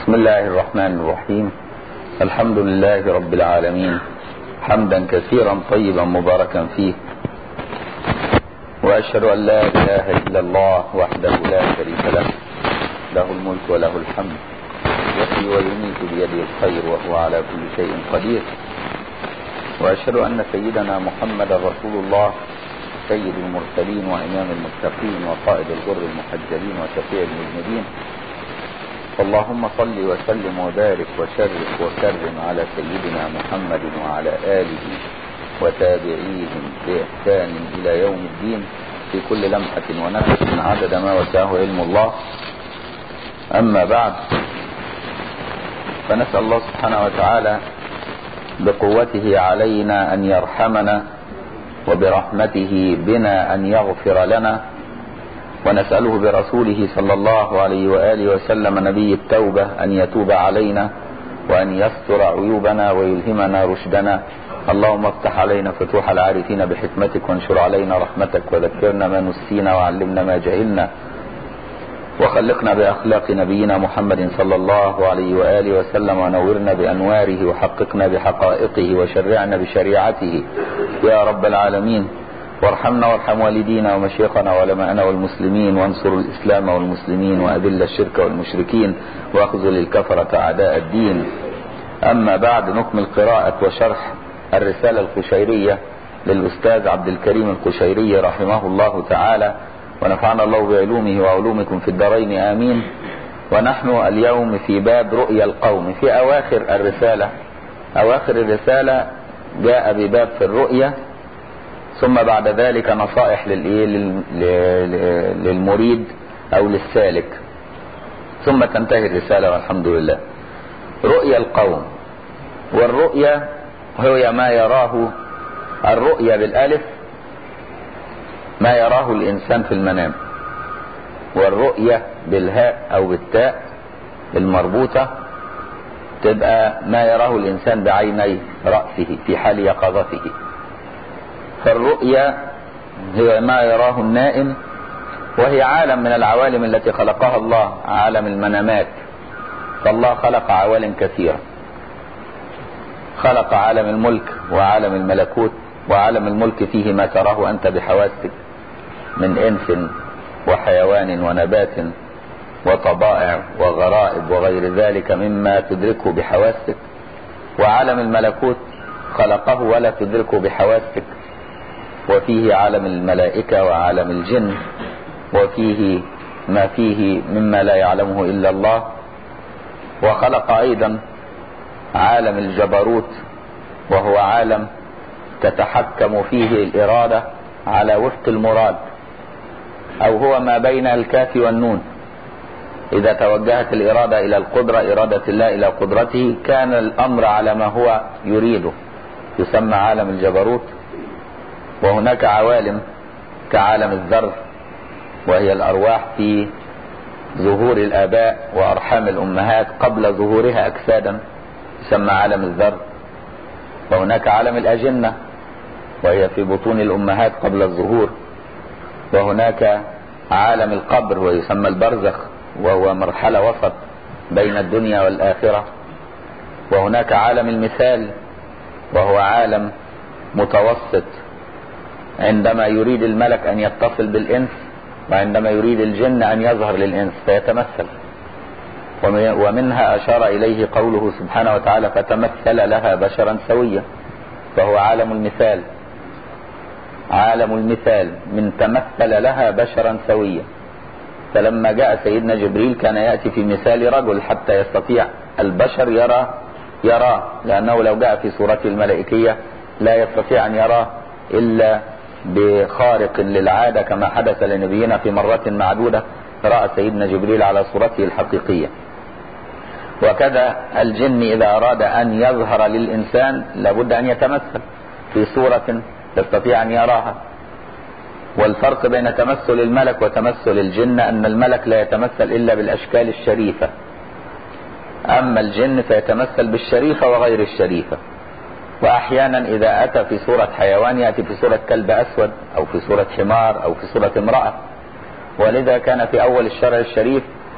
بسم الله الرحمن الرحيم الحمد لله رب العالمين حمدا كثيرا طيبا مباركا فيه وأشهد أن لا إله إلا الله وحده لا شريك له له الملك وله الحمد يحيي ويميت بيده الخير وهو على كل شيء قدير وأشهد أن سيدنا محمدا رسول الله سيد المرسلين وإمام المتقين وقائد الغر المحجلين وشفيع المذنبين اللهم صل وسلم وبارك وشرف وكرم على سيدنا محمد وعلى آله وتابعيهم بإحسان إلى يوم الدين في كل لمحة ونفس عدد ما وسعه علم الله أما بعد فنسأل الله سبحانه وتعالى بقوته علينا أن يرحمنا وبرحمته بنا أن يغفر لنا ونسأله برسوله صلى الله عليه وآله وسلم نبي التوبة أن يتوب علينا وأن يستر عيوبنا ويلهمنا رشدنا اللهم افتح علينا فتوح العارفين بحكمتك وانشر علينا رحمتك وذكرنا ما نسينا وعلمنا ما جهلنا وخلقنا بأخلاق نبينا محمد صلى الله عليه وآله وسلم ونورنا بأنواره وحققنا بحقائقه وشرعنا بشريعته يا رب العالمين وارحمنا وارحم والدينا ومشيخنا وعلماءنا والمسلمين وانصر الإسلام والمسلمين وأذل الشرك والمشركين واخذل الكفرة أعداء الدين أما بعد نكمل قراءة وشرح الرسالة القشيرية للأستاذ عبد الكريم القشيري رحمه الله تعالى ونفعنا الله بعلومه وعلومكم في الدارين آمين ونحن اليوم في باب رؤيا القوم في أواخر الرسالة أواخر الرسالة جاء بباب في الرؤيا ثم بعد ذلك نصائح للمريد أو للسالك ثم تنتهي الرسالة والحمد لله رؤيا القوم والرؤيا هي ما يراه الرؤيا بالالف ما يراه الانسان في المنام والرؤية بالهاء او بالتاء المربوطة تبقى ما يراه الانسان بعيني رأسه في حال يقظته فالرؤيا هي ما يراه النائم وهي عالم من العوالم التي خلقها الله عالم المنامات فالله خلق عوالم كثيرة خلق عالم الملك وعالم الملكوت وعالم الملك فيه ما تراه أنت بحواسك من إنس وحيوان ونبات وطبائع وغرائب وغير ذلك مما تدركه بحواسك وعالم الملكوت خلقه ولا تدركه بحواسك وفيه عالم الملائكة وعالم الجن وفيه ما فيه مما لا يعلمه إلا الله وخلق أيضا عالم الجبروت وهو عالم تتحكم فيه الإرادة على وفق المراد أو هو ما بين الكاف والنون إذا توجهت الإرادة إلى القدرة إرادة الله إلى قدرته كان الأمر على ما هو يريده يسمى عالم الجبروت وهناك عوالم كعالم الذر وهي الأرواح في ظهور الآباء وأرحام الأمهات قبل ظهورها أجسادا يسمى عالم الذر وهناك عالم الأجنة وهي في بطون الأمهات قبل الظهور وهناك عالم القبر ويسمى البرزخ وهو مرحلة وسط بين الدنيا والآخرة وهناك عالم المثال وهو عالم متوسط عندما يريد الملك أن يتصل بالإنس وعندما يريد الجن أن يظهر للإنس فيتمثل ومنها أشار إليه قوله سبحانه وتعالى فتمثل لها بشرا سويا فهو عالم المثال عالم المثال من تمثل لها بشرا سويا فلما جاء سيدنا جبريل كان يأتي في مثال رجل حتى يستطيع البشر يرى يراه لأنه لو جاء في صورته الملائكية لا يستطيع أن يراه إلا بخارق للعادة كما حدث لنبينا في مرات معدودة رأى سيدنا جبريل على صورته الحقيقية وكذا الجن إذا أراد أن يظهر للإنسان لابد أن يتمثل في صورة يستطيع أن يراها والفرق بين تمثل الملك وتمثل الجن أن الملك لا يتمثل إلا بالأشكال الشريفة أما الجن فيتمثل بالشريفة وغير الشريفة وأحيانا إذا أتى في صورة حيوان يأتي في صورة كلب أسود أو في صورة حمار أو في صورة امرأة ولذا كان في أول الشرع الشريف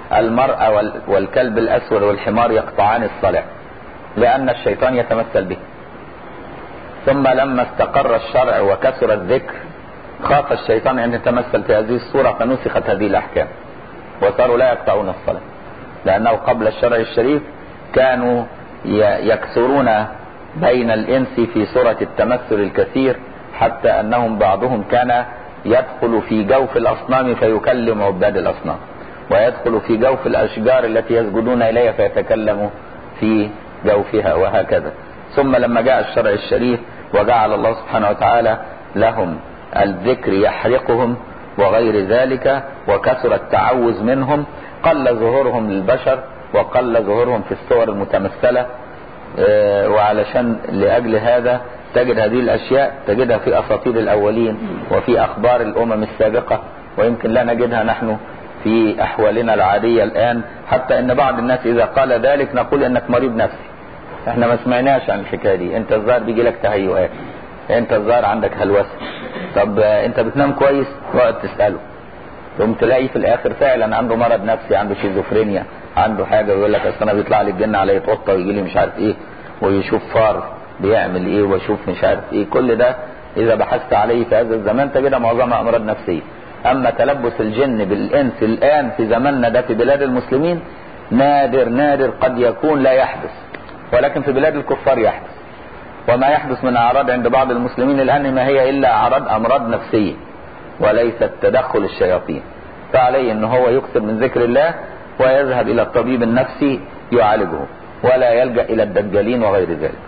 المرأة وال- والكلب الأسود والحمار يقطعان الصلاة لأن الشيطان يتمثل به ثم لما استقر الشرع وكثر الذكر خاف الشيطان أن يتمثل في هذه الصورة فنسخت هذه الأحكام وصاروا لا يقطعون الصلاة لأنه قبل الشرع الشريف كانوا ي- يكثرون بين الإنس في صورة التمثل الكثير حتى أنهم بعضهم كان يدخل في جوف الأصنام فيكلم عباد الأصنام ويدخل في جوف الأشجار التي يسجدون إليها فيتكلم في جوفها وهكذا ثم لما جاء الشرع الشريف وجعل الله سبحانه وتعالى لهم الذكر يحرقهم وغير ذلك وكثر التعوذ منهم قل ظهورهم للبشر وقل ظهورهم في الصور المتمثلة آه، وعلشان لأجل هذا تجد هذه الأشياء تجدها في أساطير الأولين وفي أخبار الأمم السابقة ويمكن لا نجدها نحن في أحوالنا العادية الآن حتى أن بعض الناس إذا قال ذلك نقول أنك مريض نفسي احنا ما سمعناش عن الحكاية دي انت الظاهر بيجي لك تهيؤات انت الظاهر عندك هلوسة طب آه، انت بتنام كويس وقت تسأله ثم تلاقي في الاخر فعلا عنده مرض نفسي عنده شيزوفرينيا عنده حاجه ويقول لك اصل انا بيطلع لي الجن عليا قطه ويجي لي مش عارف ايه ويشوف فار بيعمل ايه ويشوف مش عارف ايه كل ده اذا بحثت عليه في هذا الزمان تجدها معظمها امراض نفسيه اما تلبس الجن بالانس الان في زماننا ده في بلاد المسلمين نادر نادر قد يكون لا يحدث ولكن في بلاد الكفار يحدث وما يحدث من اعراض عند بعض المسلمين الان ما هي الا اعراض امراض نفسيه وليست تدخل الشياطين فعليه ان هو يكثر من ذكر الله ويذهب الى الطبيب النفسي يعالجه ولا يلجا الى الدجالين وغير ذلك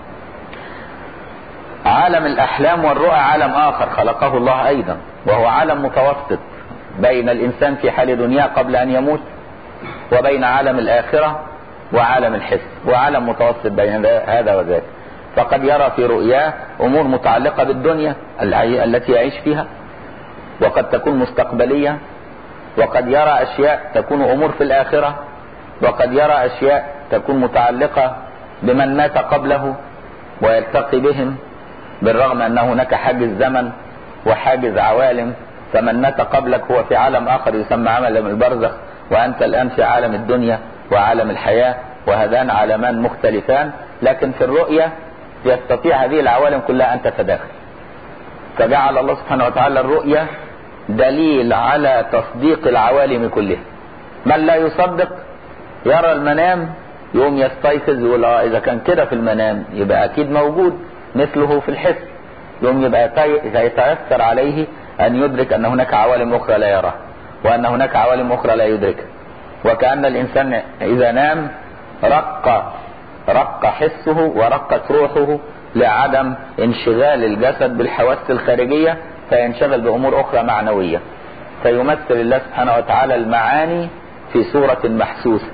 عالم الاحلام والرؤى عالم اخر خلقه الله ايضا وهو عالم متوسط بين الانسان في حال دنياه قبل ان يموت وبين عالم الاخره وعالم الحس وعالم متوسط بين هذا وذاك فقد يرى في رؤياه امور متعلقه بالدنيا العي- التي يعيش فيها وقد تكون مستقبلية وقد يرى أشياء تكون أمور في الآخرة وقد يرى أشياء تكون متعلقة بمن مات قبله ويلتقي بهم بالرغم أن هناك حاجز زمن وحاجز عوالم فمن مات قبلك هو في عالم آخر يسمى عالم البرزخ وأنت الآن في عالم الدنيا وعالم الحياة وهذان عالمان مختلفان لكن في الرؤية يستطيع هذه العوالم كلها أن تتداخل فجعل الله سبحانه وتعالى الرؤية دليل على تصديق العوالم كلها من لا يصدق يرى المنام يوم يستيقظ يقول اه اذا كان كده في المنام يبقى اكيد موجود مثله في الحس يوم يبقى يتي- يتيسر عليه ان يدرك ان هناك عوالم اخرى لا يراها وان هناك عوالم اخرى لا يدركها وكأن الانسان اذا نام رق رق حسه ورقت روحه لعدم انشغال الجسد بالحواس الخارجية فينشغل بأمور أخرى معنوية فيمثل الله سبحانه وتعالى المعاني في صورة محسوسة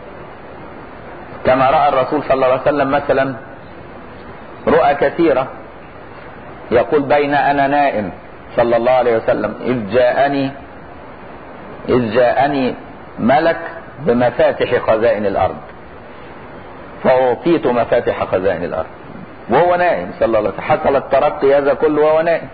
كما رأى الرسول صلى الله عليه وسلم مثلا رؤى كثيرة يقول بين أنا نائم صلى الله عليه وسلم إذ جاءني إذ جاءني ملك بمفاتح خزائن الأرض فأعطيت مفاتح خزائن الأرض وهو نائم صلى الله عليه وسلم حصل الترقي هذا كله وهو نائم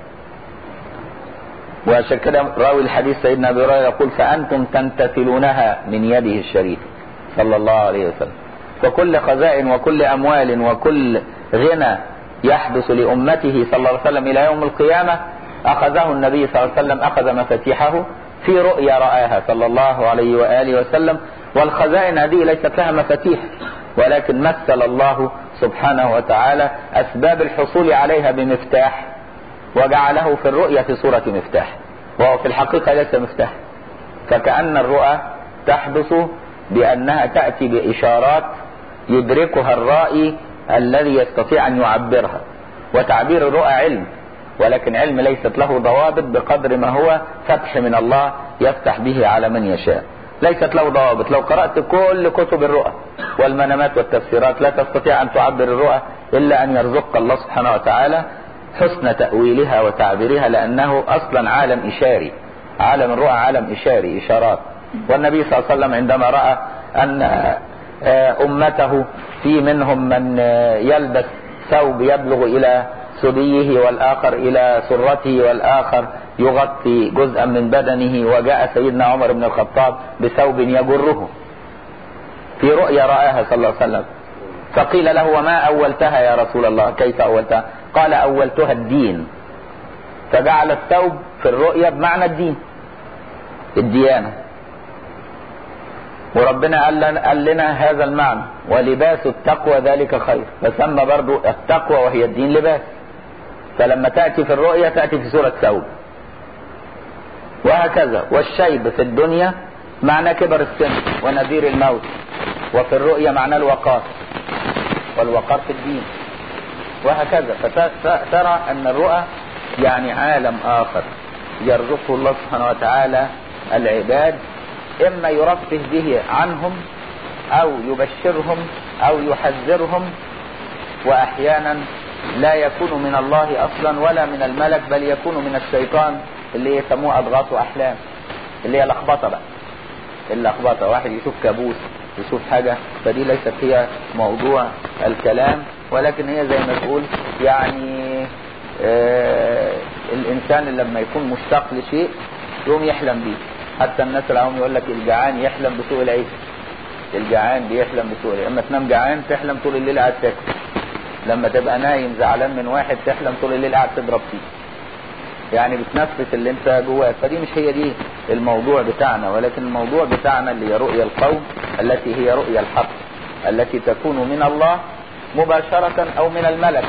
وعشان كده راوي الحديث سيدنا ابي هريره يقول فانتم تمتثلونها من يده الشريف صلى الله عليه وسلم فكل خزائن وكل اموال وكل غنى يحدث لامته صلى الله عليه وسلم الى يوم القيامه اخذه النبي صلى الله عليه وسلم اخذ مفاتيحه في رؤيا راها صلى الله عليه واله وسلم والخزائن هذه ليست لها مفاتيح ولكن مثل الله سبحانه وتعالى اسباب الحصول عليها بمفتاح وجعله في الرؤيا في صورة مفتاح وهو في الحقيقة ليس مفتاح فكأن الرؤى تحدث بأنها تأتي بإشارات يدركها الرائي الذي يستطيع أن يعبرها وتعبير الرؤى علم ولكن علم ليست له ضوابط بقدر ما هو فتح من الله يفتح به على من يشاء ليست له ضوابط لو قرأت كل كتب الرؤى والمنامات والتفسيرات لا تستطيع أن تعبر الرؤى إلا أن يرزقك الله سبحانه وتعالى حسن تأويلها وتعبيرها لأنه أصلا عالم إشاري عالم الرؤى عالم إشاري إشارات والنبي صلى الله عليه وسلم عندما رأى أن أمته في منهم من يلبس ثوب يبلغ إلى ثديه والآخر إلى سرته والآخر يغطي جزءا من بدنه وجاء سيدنا عمر بن الخطاب بثوب يجره في رؤيا رآها صلى الله عليه وسلم فقيل له وما أولتها يا رسول الله كيف أولتها قال أولتها الدين فجعل الثوب في الرؤيا بمعنى الدين الديانة وربنا قال لنا, قال لنا هذا المعنى ولباس التقوى ذلك خير فسمى برضو التقوى وهي الدين لباس فلما تأتي في الرؤيا تأتي في سورة ثوب وهكذا والشيب في الدنيا معنى كبر السن ونذير الموت وفي الرؤيا معنى الوقار والوقار في الدين وهكذا فترى أن الرؤى يعني عالم آخر يرزقه الله سبحانه وتعالى العباد إما يرفه به عنهم أو يبشرهم أو يحذرهم وأحيانا لا يكون من الله أصلا ولا من الملك بل يكون من الشيطان اللي يسموه أضغاث أحلام اللي هي لخبطة بقى اللخبطة واحد يشوف كابوس يشوف حاجة فدي ليست هي موضوع الكلام ولكن هي زي ما تقول يعني آه الإنسان لما يكون مشتاق لشيء يقوم يحلم بيه حتى الناس العوام يقول لك الجعان يحلم بسوء العيش الجعان بيحلم بسوء العيش اما تنام جعان تحلم طول الليل قاعد تاكل لما تبقى نايم زعلان من واحد تحلم طول الليل قاعد تضرب فيه يعني بتنفس اللي انت جواك فدي مش هي دي الموضوع بتاعنا ولكن الموضوع بتاعنا اللي هي رؤيا القوم التي هي رؤيا الحق التي تكون من الله مباشرة او من الملك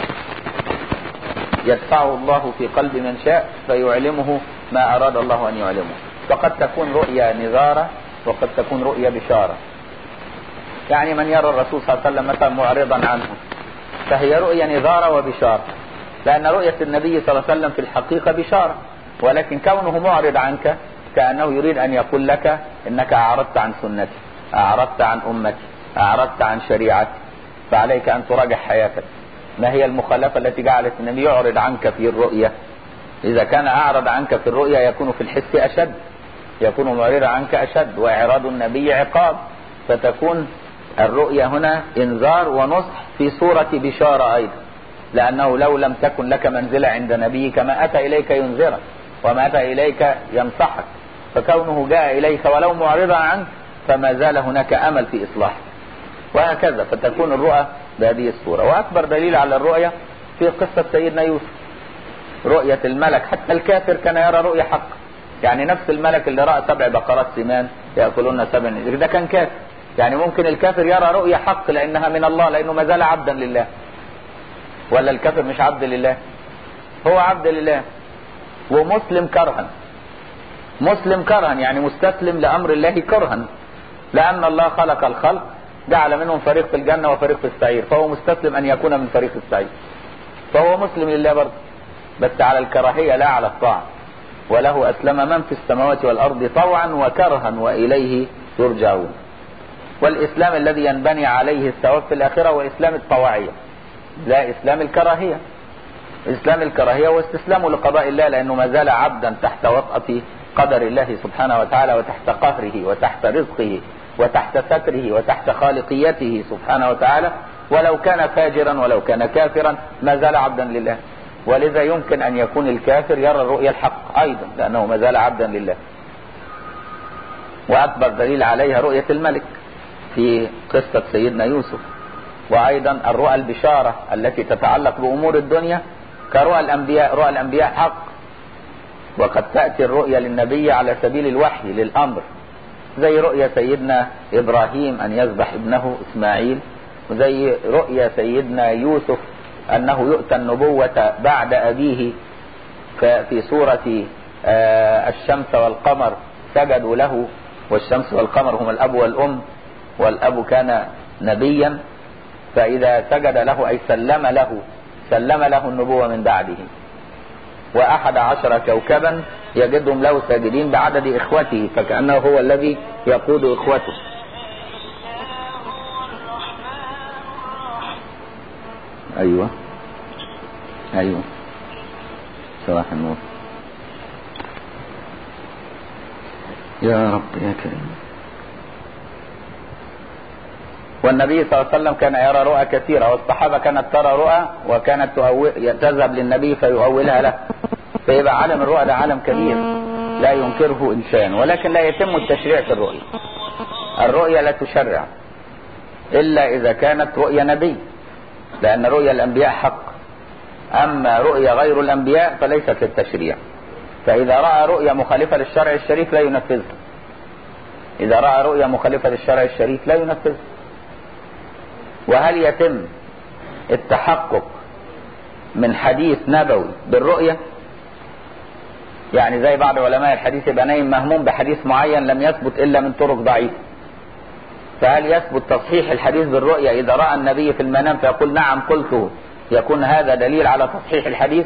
يدفعه الله في قلب من شاء فيعلمه ما اراد الله ان يعلمه فقد تكون رؤيا نذارة وقد تكون رؤيا بشارة يعني من يرى الرسول صلى الله عليه وسلم مثلا معرضا عنه فهي رؤيا نذارة وبشارة لأن رؤية النبي صلى الله عليه وسلم في الحقيقة بشارة ولكن كونه معرض عنك كأنه يريد أن يقول لك إنك أعرضت عن سنتي أعرضت عن أمتي أعرضت عن شريعتي فعليك أن تراجع حياتك ما هي المخالفة التي جعلت النبي يعرض عنك في الرؤية إذا كان أعرض عنك في الرؤيا يكون في الحس أشد يكون معرضا عنك أشد وإعراض النبي عقاب فتكون الرؤيا هنا إنذار ونصح في صورة بشارة أيضا لأنه لو لم تكن لك منزلة عند نبيك ما أتى إليك ينذرك وما أتى إليك ينصحك فكونه جاء إليك ولو معرضا عنك فما زال هناك أمل في إصلاحك وهكذا فتكون الرؤى بهذه الصورة وأكبر دليل على الرؤيا في قصة سيدنا يوسف رؤية الملك حتى الكافر كان يرى رؤيا حق يعني نفس الملك اللي رأى سبع بقرات سمان يأكلون سبع ده كان كافر يعني ممكن الكافر يرى رؤيا حق لأنها من الله لأنه ما زال عبدا لله ولا الكافر مش عبد لله هو عبد لله ومسلم كرها مسلم كرها يعني مستسلم لأمر الله كرها لأن الله خلق الخلق جعل منهم فريق في الجنة وفريق في السعير فهو مستسلم أن يكون من فريق السعير فهو مسلم لله برضه بس على الكراهية لا على الطاعة وله أسلم من في السماوات والأرض طوعا وكرها وإليه يرجعون والإسلام الذي ينبني عليه الثواب في الآخرة هو إسلام الطواعية لا إسلام الكراهية إسلام الكراهية واستسلامه لقضاء الله لأنه ما زال عبدا تحت وطأة قدر الله سبحانه وتعالى وتحت قهره وتحت رزقه وتحت ستره وتحت خالقيته سبحانه وتعالى ولو كان فاجرا ولو كان كافرا ما زال عبدا لله ولذا يمكن أن يكون الكافر يرى الرؤيا الحق أيضا لأنه ما زال عبدا لله وأكبر دليل عليها رؤية الملك في قصة سيدنا يوسف وأيضا الرؤى البشارة التي تتعلق بأمور الدنيا كرؤى الأنبياء رؤى الأنبياء حق وقد تأتي الرؤيا للنبي على سبيل الوحي للأمر زي رؤيا سيدنا إبراهيم أن يذبح ابنه إسماعيل وزي رؤيا سيدنا يوسف أنه يؤتى النبوة بعد أبيه في سورة الشمس والقمر سجدوا له والشمس والقمر هم الأب والأم والأب كان نبيا فإذا سجد له أي سلم له سلم له النبوة من بعده وأحد عشر كوكبا يجدهم له ساجدين بعدد إخوته فكأنه هو الذي يقود إخوته أيوة أيوة صباح النور يا رب يا كريم والنبي صلى الله عليه وسلم كان يرى رؤى كثيرة والصحابة كانت ترى رؤى وكانت تذهب للنبي فيؤولها له فيبقى عالم الرؤى ده عالم كبير لا ينكره إنسان ولكن لا يتم التشريع في الرؤية الرؤية لا تشرع إلا إذا كانت رؤية نبي لأن رؤيا الأنبياء حق أما رؤيا غير الأنبياء فليست للتشريع فإذا رأى رؤيا مخالفة للشرع الشريف لا ينفذها إذا رأى رؤيا مخالفة للشرع الشريف لا ينفذها وهل يتم التحقق من حديث نبوي بالرؤية يعني زي بعض علماء الحديث يبقى نايم مهموم بحديث معين لم يثبت إلا من طرق ضعيفة فهل يثبت تصحيح الحديث بالرؤيا إذا رأى النبي في المنام فيقول نعم قلته يكون هذا دليل على تصحيح الحديث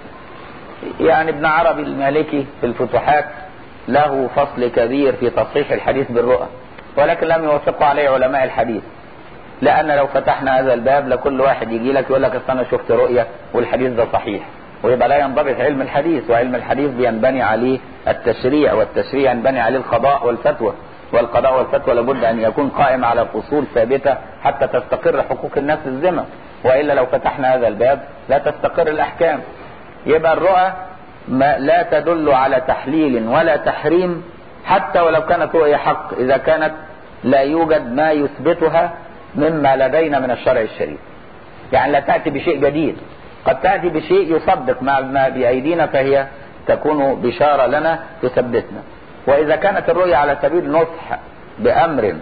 يعني ابن عربي المالكي في الفتوحات له فصل كبير في تصحيح الحديث بالرؤى ولكن لم يوافقوا عليه علماء الحديث لأن لو فتحنا هذا الباب لكل واحد يجي لك يقول لك أصل أنا شفت رؤية والحديث ده صحيح ويبقى لا ينضبط علم الحديث وعلم الحديث بينبني عليه التشريع والتشريع ينبني عليه القضاء والفتوى والقضاء والفتوى لابد أن يكون قائم على فصول ثابتة حتى تستقر حقوق الناس الذمم وإلا لو فتحنا هذا الباب لا تستقر الأحكام يبقى الرؤى ما لا تدل على تحليل ولا تحريم حتى ولو كانت رؤية حق إذا كانت لا يوجد ما يثبتها مما لدينا من الشرع الشريف يعني لا تأتي بشيء جديد قد تأتي بشيء يصدق ما ما بأيدينا فهي تكون بشارة لنا تثبتنا وإذا كانت الرؤية على سبيل نصح بأمر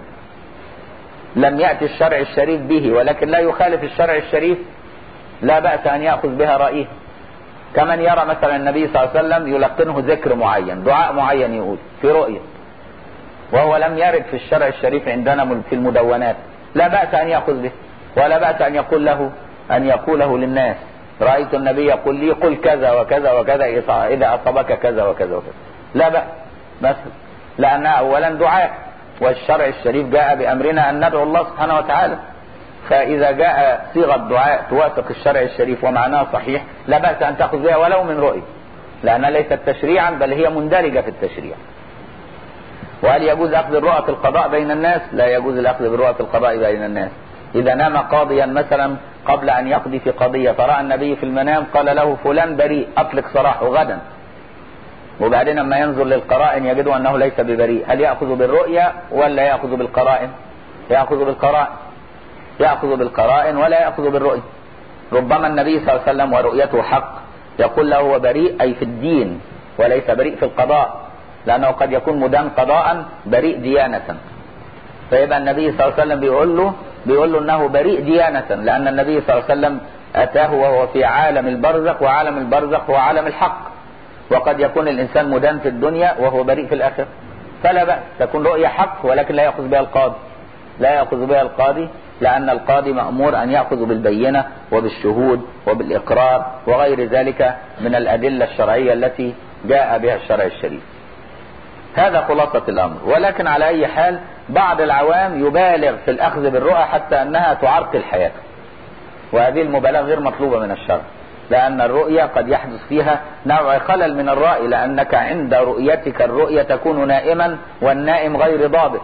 لم يأتي الشرع الشريف به ولكن لا يخالف الشرع الشريف لا بأس أن يأخذ بها رأيه كمن يرى مثلا النبي صلى الله عليه وسلم يلقنه ذكر معين دعاء معين يقول في رؤية وهو لم يرد في الشرع الشريف عندنا في المدونات لا بأس أن يأخذ به ولا بأس أن يقول له أن يقوله للناس رأيت النبي يقول لي قل كذا وكذا وكذا إذا أصابك كذا وكذا وكذا لا بأس بس لأنها أولا دعاء والشرع الشريف جاء بأمرنا أن ندعو الله سبحانه وتعالى فإذا جاء صيغة دعاء توافق الشرع الشريف ومعناه صحيح لا بأس أن تأخذ بها ولو من رؤية لأنها ليست تشريعا بل هي مندرجة في التشريع وهل يجوز أخذ الرؤى في القضاء بين الناس لا يجوز الأخذ بالرؤى في القضاء بين الناس إذا نام قاضيا مثلا قبل أن يقضي في قضية فرأى النبي في المنام قال له فلان بريء أطلق سراحه غدا وبعدين لما ينظر للقرائن يجد أنه ليس ببريء هل يأخذ بالرؤيا ولا يأخذ بالقرائن يأخذ بالقرائن يأخذ بالقرائن ولا يأخذ بالرؤيا ربما النبي صلى الله عليه وسلم ورؤيته حق يقول له هو بريء أي في الدين وليس بريء في القضاء لأنه قد يكون مدان قضاء بريء ديانة فيبقى النبي صلى الله عليه وسلم بيقول له بيقول له انه بريء ديانة لان النبي صلى الله عليه وسلم اتاه وهو في عالم البرزخ وعالم البرزخ هو عالم الحق وقد يكون الانسان مدان في الدنيا وهو بريء في الاخره فلا بأس تكون رؤية حق ولكن لا يأخذ بها القاضي لا يأخذ بها القاضي لأن القاضي مأمور أن يأخذ بالبينة وبالشهود وبالإقرار وغير ذلك من الأدلة الشرعية التي جاء بها الشرع الشريف هذا خلاصة الأمر ولكن على أي حال بعض العوام يبالغ في الأخذ بالرؤى حتى أنها تعرقل حياته وهذه المبالغة غير مطلوبة من الشرع لأن الرؤية قد يحدث فيها نوع خلل من الرأي لأنك عند رؤيتك الرؤية تكون نائما والنائم غير ضابط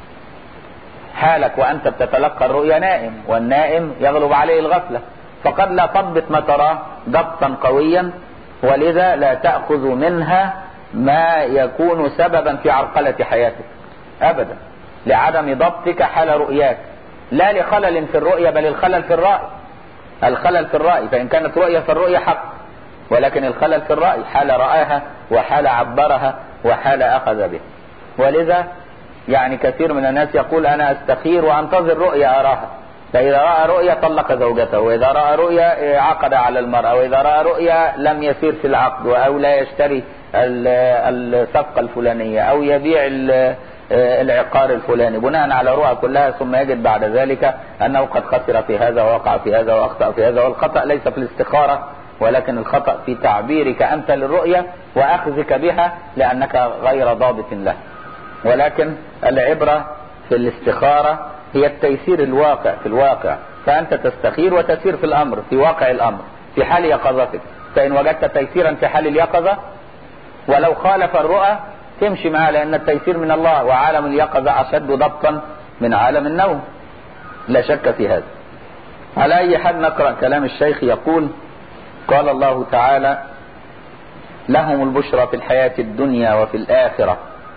حالك وأنت بتتلقى الرؤيا نائم والنائم يغلب عليه الغفلة فقد لا تضبط ما تراه ضبطا قويا ولذا لا تأخذ منها ما يكون سببا في عرقلة حياتك أبدا لعدم ضبطك حال رؤياك لا لخلل في الرؤية بل الخلل في الرأي الخلل في الرأي فإن كانت رؤية فالرؤية حق ولكن الخلل في الرأي حال رآها وحال عبرها وحال أخذ به ولذا يعني كثير من الناس يقول أنا أستخير وأنتظر رؤية أراها فإذا رأى رؤيا طلق زوجته وإذا رأى رؤيا عقد على المرأة وإذا رأى رؤيا لم يسير في العقد أو لا يشتري الصفقة الفلانية أو يبيع العقار الفلاني بناء على رؤى كلها ثم يجد بعد ذلك أنه قد خسر في هذا ووقع في هذا وأخطأ في هذا والخطأ ليس في الاستخارة ولكن الخطأ في تعبيرك أنت للرؤية وأخذك بها لأنك غير ضابط له ولكن العبرة في الاستخارة هي التيسير الواقع في الواقع فأنت تستخير وتسير في الأمر في واقع الأمر في حال يقظتك فإن وجدت تيسيرا في حال اليقظة ولو خالف الرؤى تمشي معاه لأن التيسير من الله وعالم اليقظة أشد ضبطا من عالم النوم لا شك في هذا على أي حال نقرأ كلام الشيخ يقول قال الله تعالى لهم البشرى في الحياة الدنيا وفي الآخرة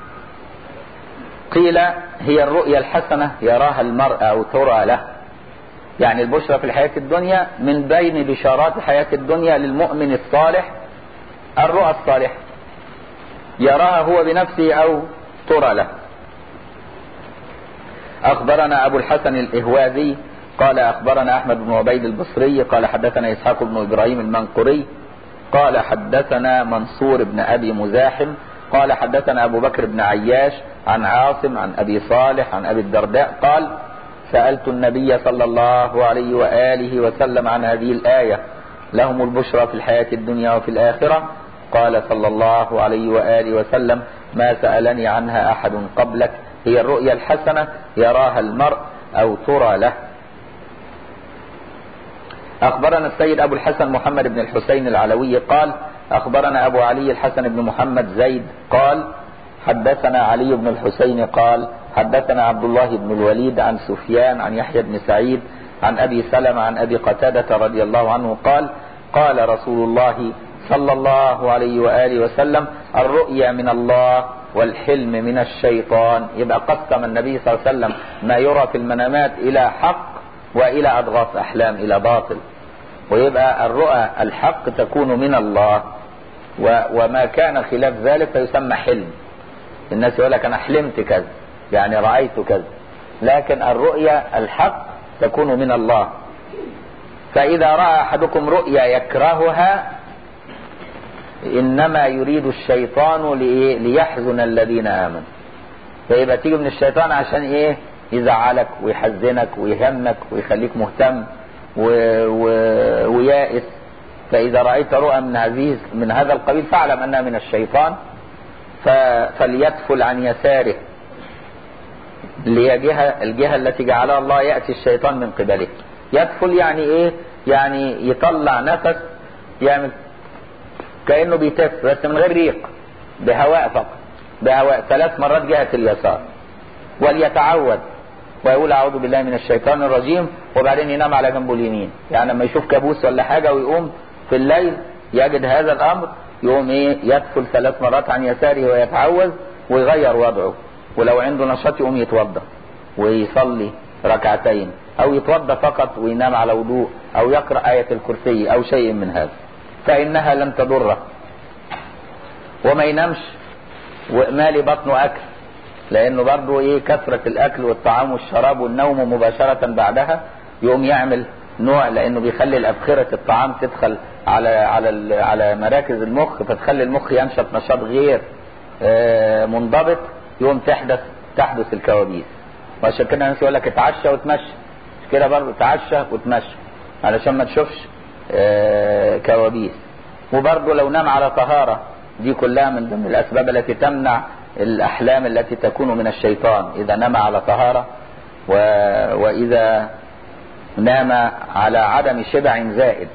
قيل هي الرؤيا الحسنة يراها المرء أو ترى له يعني البشرى في الحياة الدنيا من بين بشارات الحياة الدنيا للمؤمن الصالح الرؤى الصالحة يراها هو بنفسه أو ترى له أخبرنا أبو الحسن الإهوازي قال أخبرنا أحمد بن عبيد البصري قال حدثنا إسحاق بن إبراهيم المنقري قال حدثنا منصور بن أبي مزاحم قال حدثنا أبو بكر بن عياش عن عاصم عن أبي صالح عن أبي الدرداء قال سألت النبي صلى الله عليه وآله وسلم عن هذه الآية لهم البشرى في الحياة الدنيا وفي الآخرة قال صلى الله عليه وآله وسلم ما سألني عنها أحد قبلك هي الرؤيا الحسنة يراها المرء أو ترى له أخبرنا السيد أبو الحسن محمد بن الحسين العلوي قال أخبرنا أبو علي الحسن بن محمد زيد قال حدثنا علي بن الحسين قال حدثنا عبد الله بن الوليد عن سفيان عن يحيى بن سعيد عن أبي سلمة عن أبي قتادة رضي الله عنه قال قال رسول الله صلى الله عليه وآله وسلم الرؤيا من الله والحلم من الشيطان يبقى قسم النبي صلى الله عليه وسلم ما يرى في المنامات إلى حق وإلى أضغاث أحلام إلى باطل ويبقى الرؤى الحق تكون من الله و وما كان خلاف ذلك فيسمى حلم الناس يقول لك أنا حلمت كذا يعني رأيت كذا لكن الرؤيا الحق تكون من الله فإذا رأى أحدكم رؤيا يكرهها إنما يريد الشيطان ليحزن الذين آمنوا فيبقى تيجي من الشيطان عشان إيه يزعلك ويحزنك ويهمك ويخليك مهتم و... و... ويائس فإذا رأيت رؤى من هذه من هذا القبيل فاعلم أنها من الشيطان ف... فليدفل عن يساره اللي هي جهة الجهة التي جعلها الله يأتي الشيطان من قبله يدفل يعني ايه يعني يطلع نفس يعمل كأنه بيتف بس من غير ريق بهواء فقط بهواء ثلاث مرات جهة اليسار وليتعود ويقول اعوذ بالله من الشيطان الرجيم وبعدين ينام على جنبه اليمين يعني لما يشوف كابوس ولا حاجة ويقوم في الليل يجد هذا الامر يقوم ايه يدخل ثلاث مرات عن يساره ويتعوذ ويغير وضعه ولو عنده نشاط يقوم يتوضا ويصلي ركعتين او يتوضا فقط وينام على وضوء او يقرا ايه الكرسي او شيء من هذا فانها لن تضره وما ينامش ومالي بطنه اكل لانه برضه ايه كثره الاكل والطعام والشراب والنوم مباشره بعدها يقوم يعمل نوع لانه بيخلي الابخره الطعام تدخل على على على مراكز المخ فتخلي المخ ينشط نشاط غير منضبط يقوم تحدث تحدث الكوابيس وعشان كده الناس يقول لك اتعشى وتمشى مش كده برضه اتعشى وتمشى علشان ما تشوفش كوابيس وبرضه لو نام على طهاره دي كلها من ضمن الاسباب التي تمنع الاحلام التي تكون من الشيطان اذا نام على طهاره و... واذا نام على عدم شبع زائد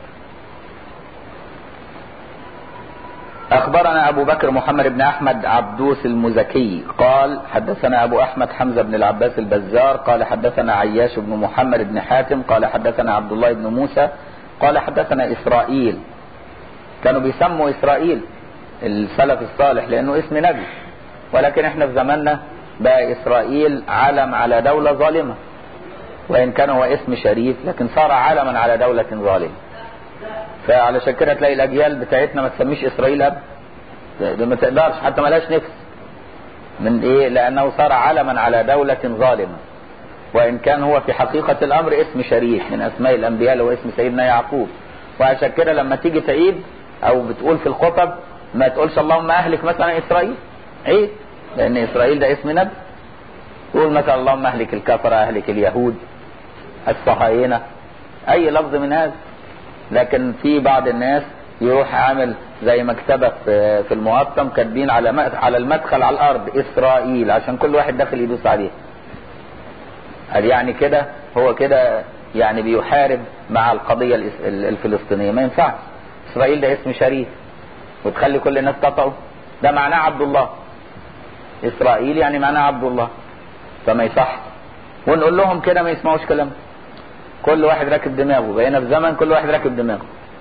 أخبرنا أبو بكر محمد بن أحمد عبدوس المزكي قال حدثنا أبو أحمد حمزة بن العباس البزار قال حدثنا عياش بن محمد بن حاتم قال حدثنا عبد الله بن موسى قال حدثنا إسرائيل كانوا بيسموا إسرائيل السلف الصالح لأنه اسم نبي ولكن احنا في زماننا بقى إسرائيل علم على دولة ظالمة وإن كان هو اسم شريف لكن صار علما على دولة ظالمة فعلشان كده تلاقي الاجيال بتاعتنا ما تسميش اسرائيل ابدا ما تقدرش حتى ملاش نفس من ايه لانه صار علما على دولة ظالمة وان كان هو في حقيقة الامر اسم شريف من اسماء الانبياء اللي هو اسم سيدنا يعقوب وعشان كده لما تيجي تعيد او بتقول في الخطب ما تقولش اللهم اهلك مثلا اسرائيل عيد لان اسرائيل ده اسم نبي تقول مثلا اللهم اهلك الكفرة اهلك اليهود الصهاينة اي لفظ من هذا لكن في بعض الناس يروح عامل زي مكتبة في المقطم كاتبين على على المدخل على الارض اسرائيل عشان كل واحد داخل يدوس عليه قال يعني كده هو كده يعني بيحارب مع القضية الفلسطينية ما ينفعش اسرائيل ده اسم شريف وتخلي كل الناس تطعه ده معناه عبد الله اسرائيل يعني معناه عبد الله فما يصح ونقول لهم كده ما يسمعوش كلام كل واحد راكب دماغه بقينا في زمن كل واحد راكب دماغه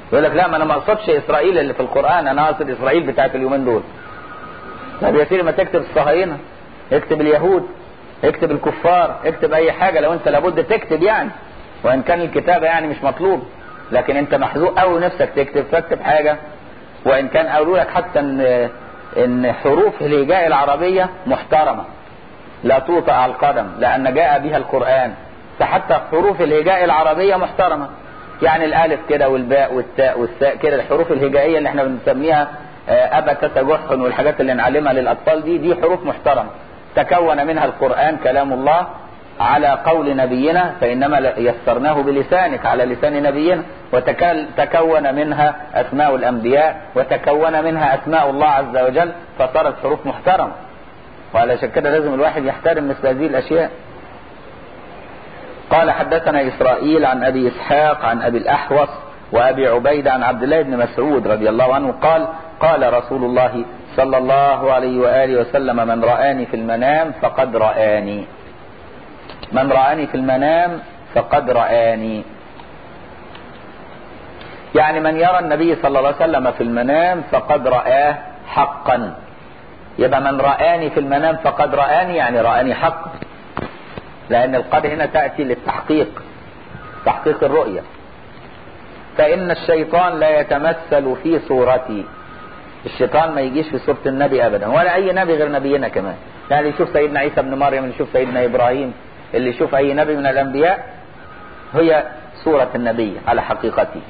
يقول لك لا ما انا ما اقصدش اسرائيل اللي في القران انا اقصد اسرائيل بتاعت اليومين دول طب يا سيدي ما تكتب الصهاينه اكتب اليهود اكتب الكفار اكتب اي حاجه لو انت لابد تكتب يعني وان كان الكتابه يعني مش مطلوب لكن انت محزوق قوي نفسك تكتب فاكتب حاجه وان كان قالوا لك حتى ان ان حروف الهجاء العربيه محترمه لا توطأ على القدم لان جاء بها القران فحتى حروف الهجاء العربيه محترمه يعني الالف كده والباء والتاء والثاء كده الحروف الهجائيه اللي احنا بنسميها ابا تتجح والحاجات اللي نعلمها للاطفال دي دي حروف محترمه تكون منها القران كلام الله على قول نبينا فانما يسرناه بلسانك على لسان نبينا وتكون منها اسماء الانبياء وتكون منها اسماء الله عز وجل فصارت حروف محترمه وعلشان كده لازم الواحد يحترم مثل هذه الاشياء قال حدثنا اسرائيل عن ابي اسحاق عن ابي الاحوص وابي عبيد عن عبد الله بن مسعود رضي الله عنه قال قال رسول الله صلى الله عليه واله وسلم من رآني في المنام فقد رآني من رآني في المنام فقد رآني يعني من يرى النبي صلى الله عليه وسلم في المنام فقد رآه حقا يبقى من رآني في المنام فقد رآني يعني رآني حقا لأن القد هنا تأتي للتحقيق تحقيق الرؤية فإن الشيطان لا يتمثل في صورتي الشيطان ما يجيش في صورة النبي أبدا ولا أي نبي غير نبينا كمان يعني يشوف سيدنا عيسى بن مريم اللي يشوف سيدنا إبراهيم اللي يشوف أي نبي من الأنبياء هي صورة النبي على حقيقته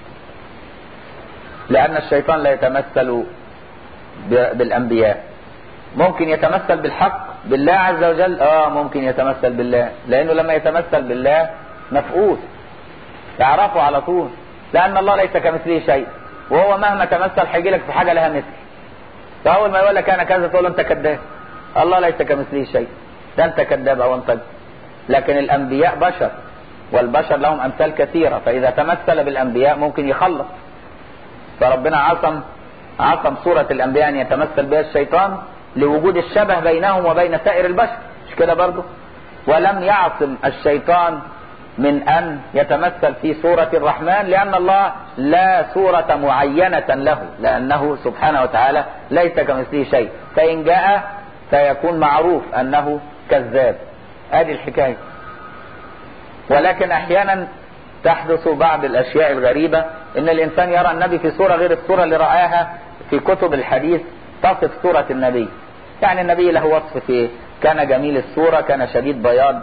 لأن الشيطان لا يتمثل بالأنبياء ممكن يتمثل بالحق بالله عز وجل اه ممكن يتمثل بالله لانه لما يتمثل بالله مفقود يعرفه على طول لان الله ليس كمثله شيء وهو مهما تمثل هيجي لك في حاجه لها مثل فاول ما يقول لك انا كذا تقول له انت كذاب الله ليس كمثله شيء ده انت كذاب او انت لكن الانبياء بشر والبشر لهم امثال كثيره فاذا تمثل بالانبياء ممكن يخلص فربنا عصم عصم صوره الانبياء ان يتمثل بها الشيطان لوجود الشبه بينهم وبين سائر البشر مش كده برضه ولم يعصم الشيطان من ان يتمثل في صورة الرحمن لان الله لا صورة معينة له لانه سبحانه وتعالى ليس كمثله شيء فان جاء فيكون معروف انه كذاب ادي الحكاية ولكن احيانا تحدث بعض الاشياء الغريبة ان الانسان يرى النبي في صورة غير الصورة اللي رآها في كتب الحديث تصف صورة النبي يعني النبي له وصف في كان جميل الصورة كان شديد بياض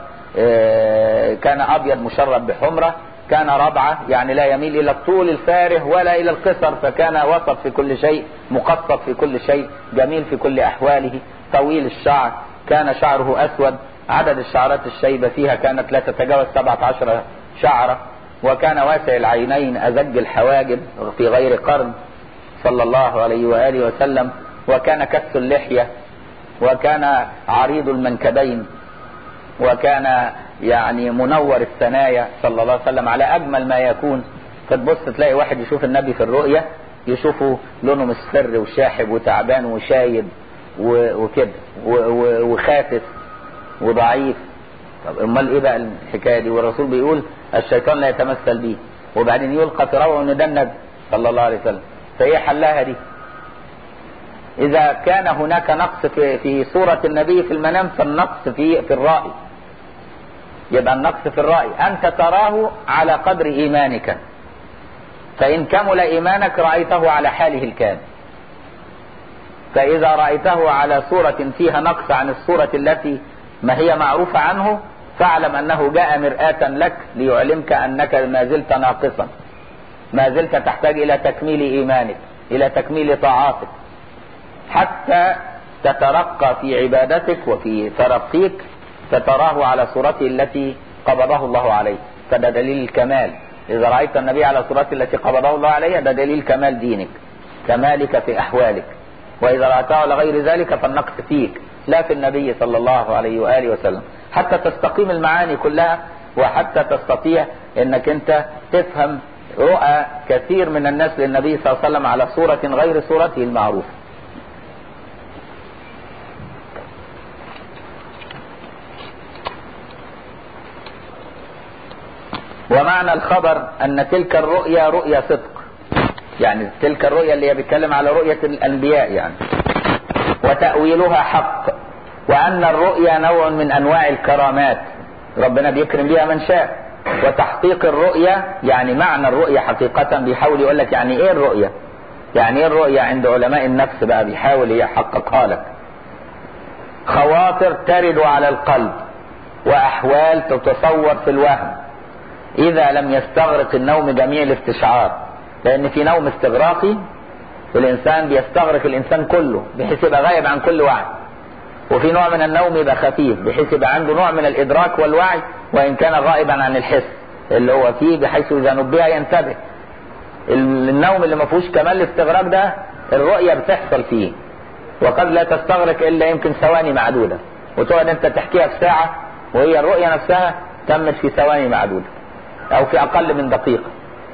كان أبيض مشرب بحمرة كان ربعة يعني لا يميل إلى الطول الفاره ولا إلى القصر فكان وسط في كل شيء مقصد في كل شيء جميل في كل أحواله طويل الشعر كان شعره أسود عدد الشعرات الشيبة فيها كانت لا تتجاوز 17 شعرة وكان واسع العينين أزج الحواجب في غير قرن صلى الله عليه وآله وسلم وكان كث اللحية وكان عريض المنكبين وكان يعني منور الثنايا صلى الله عليه وسلم على أجمل ما يكون فتبص تلاقي واحد يشوف النبي في الرؤية يشوفه لونه مصفر وشاحب وتعبان وشايب وكده وخافت وضعيف طب امال ايه بقى الحكايه دي والرسول بيقول الشيطان لا يتمثل بيه وبعدين يلقى في روعه ان ده النبي صلى الله عليه وسلم فايه حلها دي إذا كان هناك نقص في, في صورة النبي في المنام فالنقص في في الرأي يبقى النقص في الرأي أنت تراه على قدر إيمانك فإن كمل إيمانك رأيته على حاله الكامل فإذا رأيته على صورة فيها نقص عن الصورة التي ما هي معروفة عنه فاعلم أنه جاء مرآة لك ليعلمك أنك ما زلت ناقصا ما زلت تحتاج إلى تكميل إيمانك إلى تكميل طاعاتك حتى تترقى في عبادتك وفي ترقيك فتراه على صورته التي قبضه الله عليه فده دليل الكمال إذا رأيت النبي على صورته التي قبضه الله عليها ده دليل كمال دينك كمالك في أحوالك وإذا رأيته على غير ذلك فالنقص فيك لا في النبي صلى الله عليه وآله وسلم حتى تستقيم المعاني كلها وحتى تستطيع انك انت تفهم رؤى كثير من الناس للنبي صلى الله عليه وسلم على صورة غير صورته المعروفة ومعنى الخبر أن تلك الرؤيا رؤيا صدق يعني تلك الرؤيا اللي هي بيتكلم على رؤية الأنبياء يعني وتأويلها حق وأن الرؤيا نوع من أنواع الكرامات ربنا بيكرم بها من شاء وتحقيق الرؤيا يعني معنى الرؤيا حقيقة بيحاول يقول لك يعني ايه الرؤيا يعني ايه الرؤيا عند علماء النفس بقى بيحاول يحققها لك خواطر ترد على القلب واحوال تتصور في الوهم اذا لم يستغرق النوم جميع الاستشعار لان في نوم استغراقي الانسان بيستغرق الانسان كله بحيث يبقى غايب عن كل وعي وفي نوع من النوم يبقى خفيف بحيث يبقى عنده نوع من الادراك والوعي وان كان غائبا عن الحس اللي هو فيه بحيث اذا نبه ينتبه النوم اللي ما فيهوش كمال الاستغراق ده الرؤيه بتحصل فيه وقد لا تستغرق الا يمكن ثواني معدوده وتقعد انت تحكيها في ساعه وهي الرؤيه نفسها تمت في ثواني معدوده او في اقل من دقيقه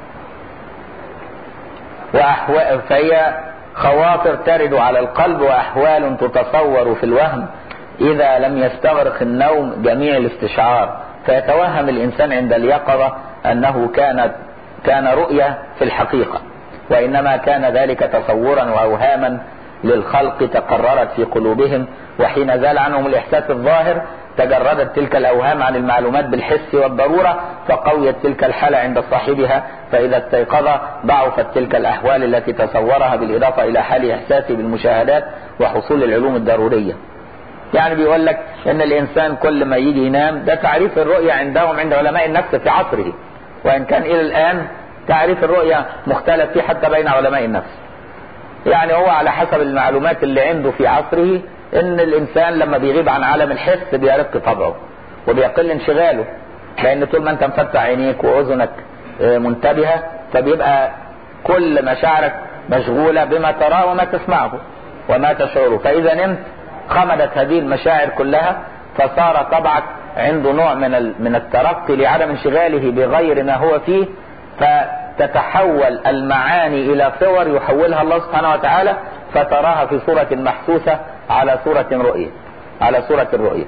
وأحوال فهي خواطر ترد على القلب وأحوال تتصور في الوهم إذا لم يستغرق النوم جميع الاستشعار فيتوهم الإنسان عند اليقظة أنه كانت كان رؤية في الحقيقة وإنما كان ذلك تصورا وأوهاما للخلق تقررت في قلوبهم وحين زال عنهم الإحساس الظاهر تجردت تلك الأوهام عن المعلومات بالحس والضرورة فقويت تلك الحالة عند صاحبها فإذا استيقظ ضعفت تلك الأحوال التي تصورها بالإضافة إلى حال إحساسه بالمشاهدات وحصول العلوم الضرورية يعني بيقول لك ان الانسان كل ما يجي ينام ده تعريف الرؤية عندهم عند علماء النفس في عصره وان كان الى الان تعريف الرؤية مختلف فيه حتى بين علماء النفس يعني هو على حسب المعلومات اللي عنده في عصره ان الانسان لما بيغيب عن عالم الحس بيرق طبعه وبيقل انشغاله لان طول ما انت مفتح عينيك واذنك منتبهه فبيبقى كل مشاعرك مشغوله بما تراه وما تسمعه وما تشعره فاذا نمت خمدت هذه المشاعر كلها فصار طبعك عنده نوع من من الترقي لعدم انشغاله بغير ما هو فيه فتتحول المعاني الى صور يحولها الله سبحانه وتعالى فتراها في صورة محسوسة على صورة رؤية على صورة الرؤية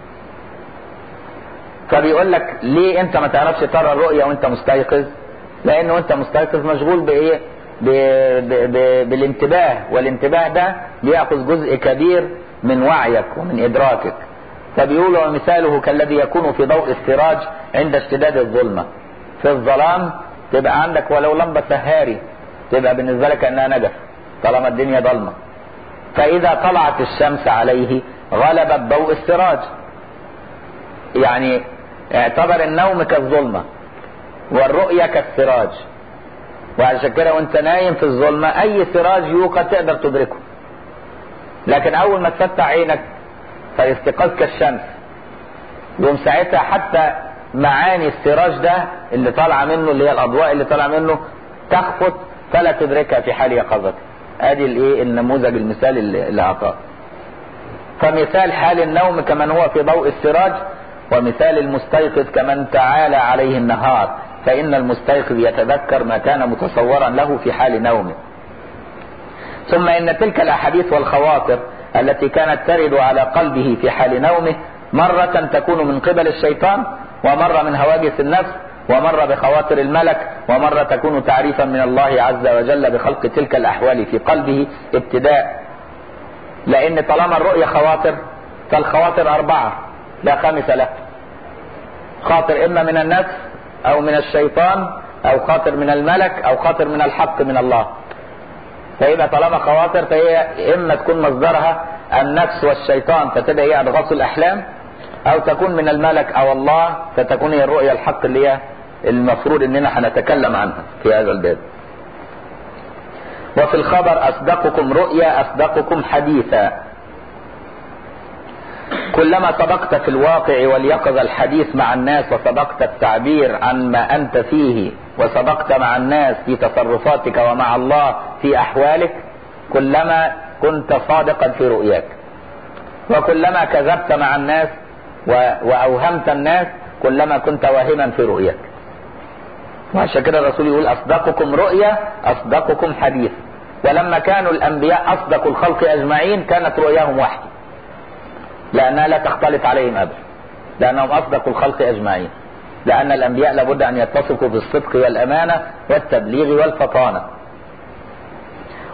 فبيقول لك ليه انت ما تعرفش ترى الرؤية وانت مستيقظ لانه انت مستيقظ مشغول بايه ب... ب... ب... بالانتباه والانتباه ده بياخذ جزء كبير من وعيك ومن ادراكك فبيقول ومثاله كالذي يكون في ضوء السراج عند اشتداد الظلمة في الظلام تبقى عندك ولو لمبة سهاري تبقى بالنسبة لك انها نجف طالما الدنيا ضلمة فإذا طلعت الشمس عليه غلبت ضوء السراج يعني اعتبر النوم كالظلمة والرؤية كالسراج وعشان كده وانت نايم في الظلمة اي سراج يوقد تقدر تدركه لكن اول ما تفتح عينك فالاستيقاظ كالشمس يوم ساعتها حتى معاني السراج ده اللي طالعه منه اللي هي الاضواء اللي طالعه منه تخفت فلا تدركها في حال يقظتك ادي الايه النموذج المثال اللي اعطاه فمثال حال النوم كمن هو في ضوء السراج ومثال المستيقظ كمن تعالى عليه النهار فان المستيقظ يتذكر ما كان متصورا له في حال نومه ثم ان تلك الاحاديث والخواطر التي كانت ترد على قلبه في حال نومه مرة تكون من قبل الشيطان ومرة من هواجس النفس ومرة بخواطر الملك ومرة تكون تعريفا من الله عز وجل بخلق تلك الأحوال في قلبه ابتداء لأن طالما الرؤية خواطر فالخواطر أربعة لا خامس له خاطر إما من النفس أو من الشيطان أو خاطر من الملك أو خاطر من الحق من الله فيبقى طالما خواطر فهي إما تكون مصدرها النفس والشيطان فتبقى هي أضغاث الأحلام أو تكون من الملك أو الله فتكون هي الرؤية الحق اللي هي المفروض اننا هنتكلم عنها في هذا الباب وفي الخبر اصدقكم رؤيا اصدقكم حديثا كلما سبقت في الواقع واليقظة الحديث مع الناس وسبقت التعبير عن ما انت فيه وسبقت مع الناس في تصرفاتك ومع الله في احوالك كلما كنت صادقا في رؤياك وكلما كذبت مع الناس واوهمت الناس كلما كنت واهما في رؤياك وعشان كده الرسول يقول اصدقكم رؤيا اصدقكم حديث ولما كانوا الانبياء اصدق الخلق اجمعين كانت رؤياهم وحي لانها لا تختلط عليهم ابدا لانهم اصدق الخلق اجمعين لان الانبياء لابد ان يتصفوا بالصدق والامانه والتبليغ والفطانه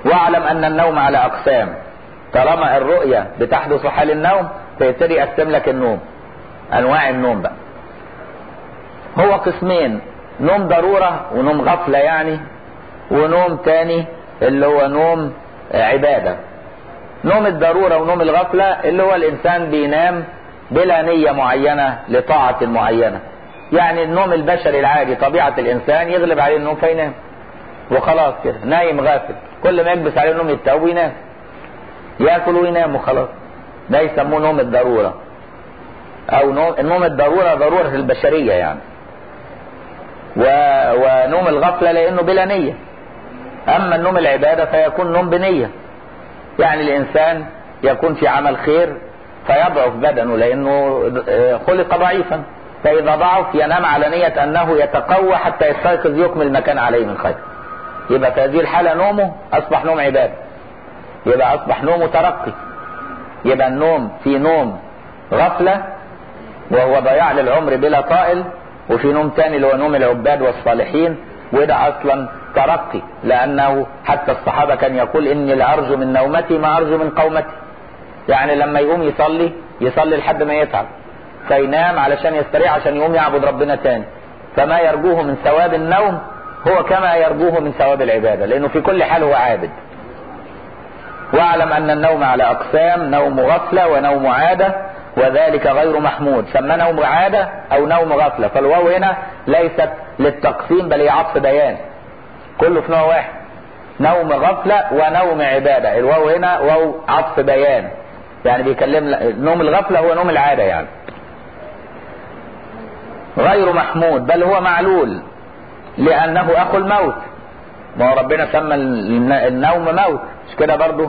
واعلم ان النوم على اقسام طالما الرؤية بتحدث حال النوم فيبتدي يقسم لك النوم انواع النوم بقى هو قسمين نوم ضرورة ونوم غفلة يعني ونوم تاني اللي هو نوم عبادة نوم الضرورة ونوم الغفلة اللي هو الانسان بينام بلا نية معينة لطاعة معينة يعني النوم البشري العادي طبيعة الانسان يغلب عليه النوم فينام وخلاص كده نايم غافل كل ما يكبس عليه النوم يتوب وينام ياكل وينام وخلاص ده يسموه نوم الضرورة او نوم النوم الضرورة ضرورة البشرية يعني و... ونوم الغفلة لانه بلا نية اما النوم العبادة فيكون نوم بنية يعني الانسان يكون في عمل خير فيضعف بدنه لانه خلق ضعيفا فاذا ضعف ينام على نية انه يتقوى حتى يستيقظ يكمل ما كان عليه من خير يبقى في هذه الحالة نومه اصبح نوم عبادة يبقى اصبح نومه ترقي يبقى النوم في نوم غفلة وهو ضياع للعمر بلا طائل وفي نوم تاني اللي هو نوم العباد والصالحين وده اصلا ترقي لانه حتى الصحابة كان يقول اني لارجو من نومتي ما ارجو من قومتي يعني لما يقوم يصلي يصلي لحد ما يتعب فينام علشان يستريح عشان يقوم يعبد ربنا تاني فما يرجوه من ثواب النوم هو كما يرجوه من ثواب العبادة لانه في كل حال هو عابد واعلم ان النوم على اقسام نوم غفلة ونوم عادة وذلك غير محمود سمى نوم عادة او نوم غفلة فالواو هنا ليست للتقسيم بل هي عطف بيان كله في نوع واحد نوم غفلة ونوم عبادة الواو هنا واو عطف بيان يعني بيكلم نوم الغفلة هو نوم العادة يعني غير محمود بل هو معلول لانه اخو الموت ما هو ربنا سمى النوم موت مش كده برضو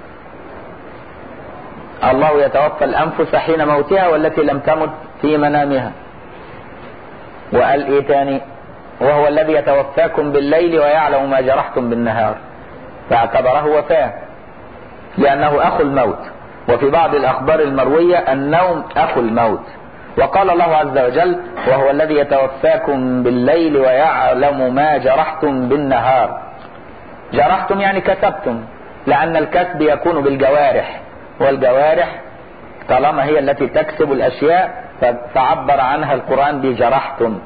الله يتوفى الانفس حين موتها والتي لم تمت في منامها وقال ايه تاني وهو الذي يتوفاكم بالليل ويعلم ما جرحتم بالنهار فاعتبره وفاه لانه اخو الموت وفي بعض الاخبار المروية النوم اخو الموت وقال الله عز وجل وهو الذي يتوفاكم بالليل ويعلم ما جرحتم بالنهار جرحتم يعني كسبتم لأن الكسب يكون بالجوارح والجوارح طالما هي التي تكسب الأشياء فعبر عنها القرآن بجرحتم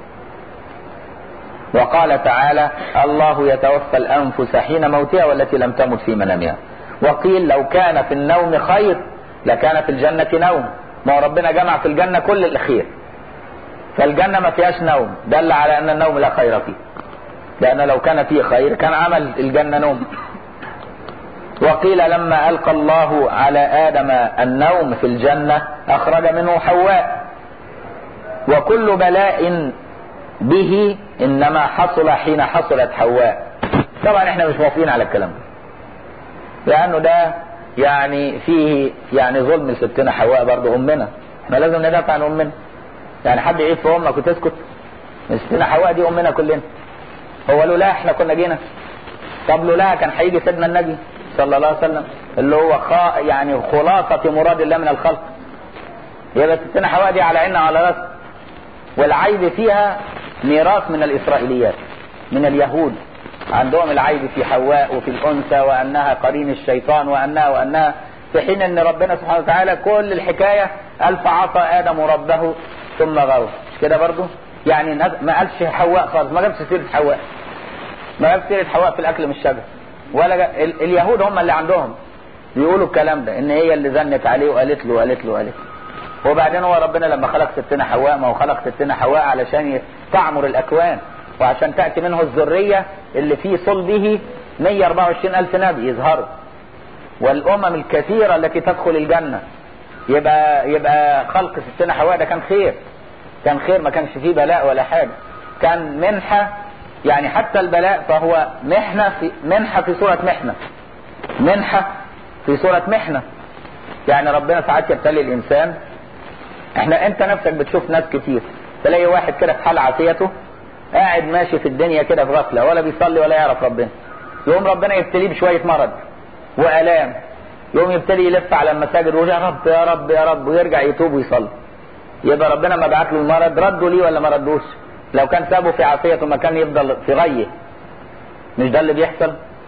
وقال تعالى الله يتوفى الأنفس حين موتها والتي لم تمت في منامها وقيل لو كان في النوم خير لكان في الجنة نوم ما هو ربنا جمع في الجنة كل الخير فالجنة ما فيهاش نوم دل على أن النوم لا خير فيه لأن لو كان فيه خير كان عمل الجنة نوم وقيل لما ألقى الله على آدم النوم في الجنة أخرج منه حواء وكل بلاء به إنما حصل حين حصلت حواء طبعا احنا مش موافقين على الكلام ده لأنه ده يعني فيه يعني ظلم لستنا حواء برضه أمنا احنا لازم ندافع عن أمنا يعني حد يعيب في أمك وتسكت ستنا حواء دي أمنا كلنا هو لولا احنا كنا جينا طب لولا كان هيجي سيدنا النبي صلى الله عليه وسلم اللي هو خا يعني خلاصة مراد الله من الخلق يبقى ستنا حواء دي على عيننا على راسنا والعيب فيها ميراث من الإسرائيليات من اليهود عندهم العيب في حواء وفي الأنثى وأنها قرين الشيطان وأنها وأنها في حين أن ربنا سبحانه وتعالى كل الحكاية ألف عصى آدم ربه ثم غوى كده برضو يعني ما قالش حواء خالص ما جابش سيرة حواء ما جابش سيرة حواء في الأكل من الشجر ولا جا... ال... اليهود هم اللي عندهم بيقولوا الكلام ده ان هي اللي زنت عليه وقالت له وقالت له وقالت له وبعدين هو ربنا لما خلق ستنا حواء ما هو خلق ستنا حواء علشان تعمر الأكوان وعشان تأتي منه الذرية اللي في صلبه 124 ألف نبي يظهروا والأمم الكثيرة التي تدخل الجنة يبقى يبقى خلق ستنا حواء ده كان خير كان خير ما كانش فيه بلاء ولا حاجة كان منحة يعني حتى البلاء فهو محنة في منحة في صورة محنة منحة في صورة محنة يعني ربنا ساعات يبتلي الإنسان احنا انت نفسك بتشوف ناس كتير تلاقي واحد كده في حال عافيته قاعد ماشي في الدنيا كده في غفلة ولا بيصلي ولا يعرف ربنا يقوم ربنا يبتليه بشوية مرض وآلام يقوم يبتدي يلف على المساجد ويقول يا رب يا رب يا رب ويرجع يتوب ويصلي يبقى ربنا ما بعت له المرض رده ليه ولا ما ردوش لو كان سابه في عافيته ما كان يفضل في غيه مش ده اللي بيحصل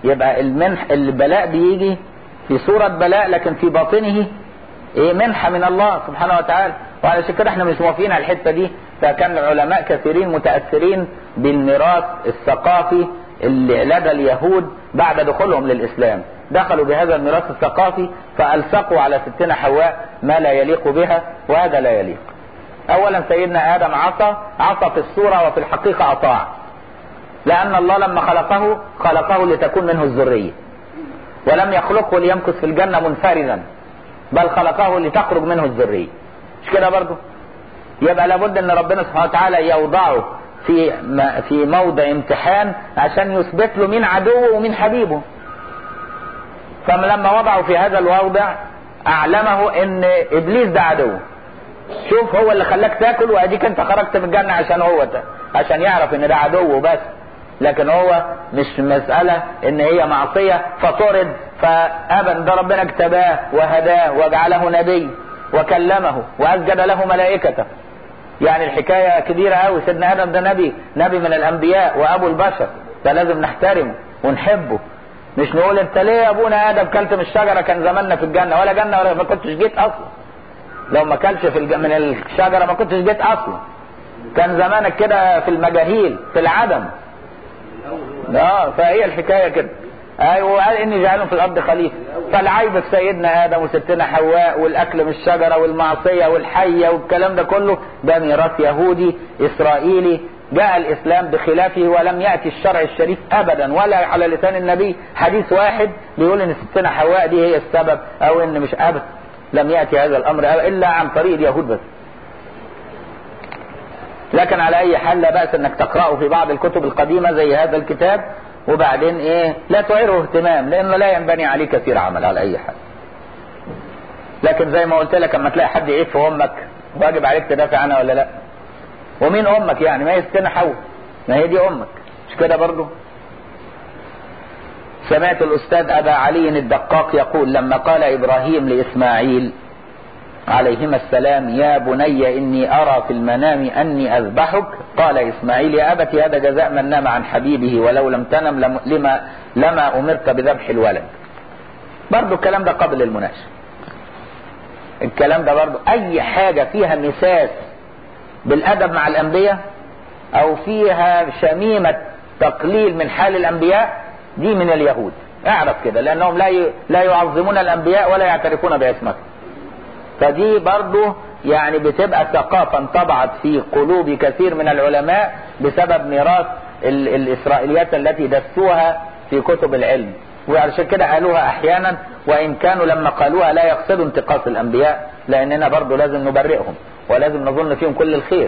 يبقى المنح البلاء بيجي في صورة بلاء لكن في باطنه ايه منحة من الله سبحانه وتعالى وعلشان كده احنا مش موافقين على الحتة دي فكان العلماء كثيرين متأثرين بالميراث الثقافي اللي لدى اليهود بعد دخولهم للإسلام دخلوا بهذا الميراث الثقافي فألصقوا على ستنا حواء ما لا يليق بها وهذا لا يليق أولا سيدنا آدم عصى عصى في الصورة وفي الحقيقة أطاع لأن الله لما خلقه خلقه لتكون منه الذرية ولم يخلقه ليمكث في الجنة منفردا بل خلقه لتخرج منه الذرية مش كده برضه يبقى لابد ان ربنا سبحانه وتعالى يوضعه في في موضع امتحان عشان يثبت له مين عدوه ومين حبيبه فلما وضعه في هذا الوضع اعلمه ان ابليس ده عدوه شوف هو اللي خلاك تاكل واديك انت خرجت من الجنه عشان هو ده عشان يعرف ان ده عدوه بس لكن هو مش مسألة ان هي معصية فطرد فابا ده ربنا اجتباه وهداه وجعله نبي وكلمه واسجد له ملائكته يعني الحكاية كبيرة قوي سيدنا ادم ده نبي نبي من الانبياء وابو البشر ده لازم نحترمه ونحبه مش نقول انت ليه يا ابونا ادم كلت من الشجرة كان زماننا في الجنة ولا جنة ولا ما كنتش جيت اصلا لو ما كلش في الج... من الشجرة ما كنتش جيت اصلا كان زمانك كده في المجاهيل في العدم اه فهي الحكايه كده ايوه وقال اني جعلهم في الارض خليفه فالعيب في سيدنا ادم وستنا حواء والاكل من الشجره والمعصيه والحيه والكلام ده كله ده ميراث يهودي اسرائيلي جاء الاسلام بخلافه ولم ياتي الشرع الشريف ابدا ولا على لسان النبي حديث واحد بيقول ان ستنا حواء دي هي السبب او ان مش ابدا لم ياتي هذا الامر الا عن طريق اليهود بس لكن على اي حال لا باس انك تقراه في بعض الكتب القديمه زي هذا الكتاب وبعدين ايه لا تعيره اهتمام لانه لا ينبني عليه كثير عمل على اي حال لكن زي ما قلت لك اما تلاقي حد يعيب في امك واجب عليك تدافع عنها ولا لا ومين امك يعني ما هي ستنا حواء ما هي دي امك مش كده برضه سمعت الاستاذ ابا علي الدقاق يقول لما قال ابراهيم لاسماعيل عليهما السلام يا بني إني أرى في المنام أني أذبحك قال إسماعيل يا أبت هذا جزاء من نام عن حبيبه ولو لم تنم لم لما, لما أمرت بذبح الولد برضو الكلام ده قبل المناقشة الكلام ده برضو أي حاجة فيها مساس بالأدب مع الأنبياء أو فيها شميمة تقليل من حال الأنبياء دي من اليهود اعرف كده لأنهم لا لا يعظمون الأنبياء ولا يعترفون بعصمتهم فدي برضه يعني بتبقى ثقافة انطبعت في قلوب كثير من العلماء بسبب ميراث الإسرائيليات التي دسوها في كتب العلم وعشان كده قالوها أحيانا وإن كانوا لما قالوها لا يقصدوا انتقاص الأنبياء لأننا برضه لازم نبرئهم ولازم نظن فيهم كل الخير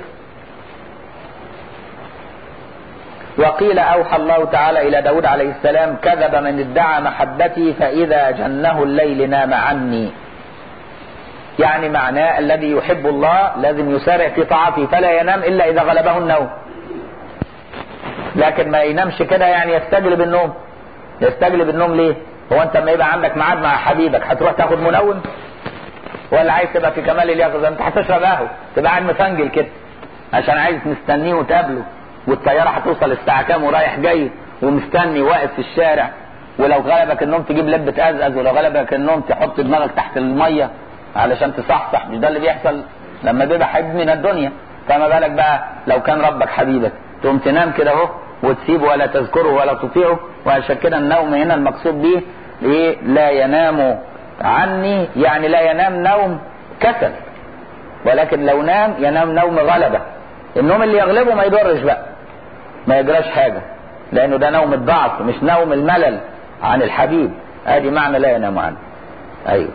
وقيل أوحى الله تعالى إلى داود عليه السلام كذب من ادعى محبتي فإذا جنه الليل نام عني يعني معناه الذي يحب الله لازم يسارع في طاعته فلا ينام الا اذا غلبه النوم لكن ما ينامش كده يعني يستجلب النوم يستجلب النوم ليه هو انت لما يبقى عندك ميعاد مع حبيبك هتروح تاخد منوم ولا عايز تبقى في كمال اليقظه انت هتشرب قهوه تبقى قاعد مفنجل كده عشان عايز مستنيه وتقابله والطياره هتوصل الساعه كام ورايح جاي ومستني واقف في الشارع ولو غلبك النوم تجيب لبة أزأز ولو غلبك النوم تحط دماغك تحت المية علشان تصحصح مش ده اللي بيحصل لما بيبقى حبيب من الدنيا فما بالك بقى لو كان ربك حبيبك تقوم تنام كده اهو وتسيبه ولا تذكره ولا تطيعه وعشان كده النوم هنا المقصود به ايه لا ينام عني يعني لا ينام نوم كسل ولكن لو نام ينام نوم غلبه النوم اللي يغلبه ما يضرش بقى ما يجراش حاجه لانه ده نوم الضعف مش نوم الملل عن الحبيب ادي معنى لا ينام عنه ايوه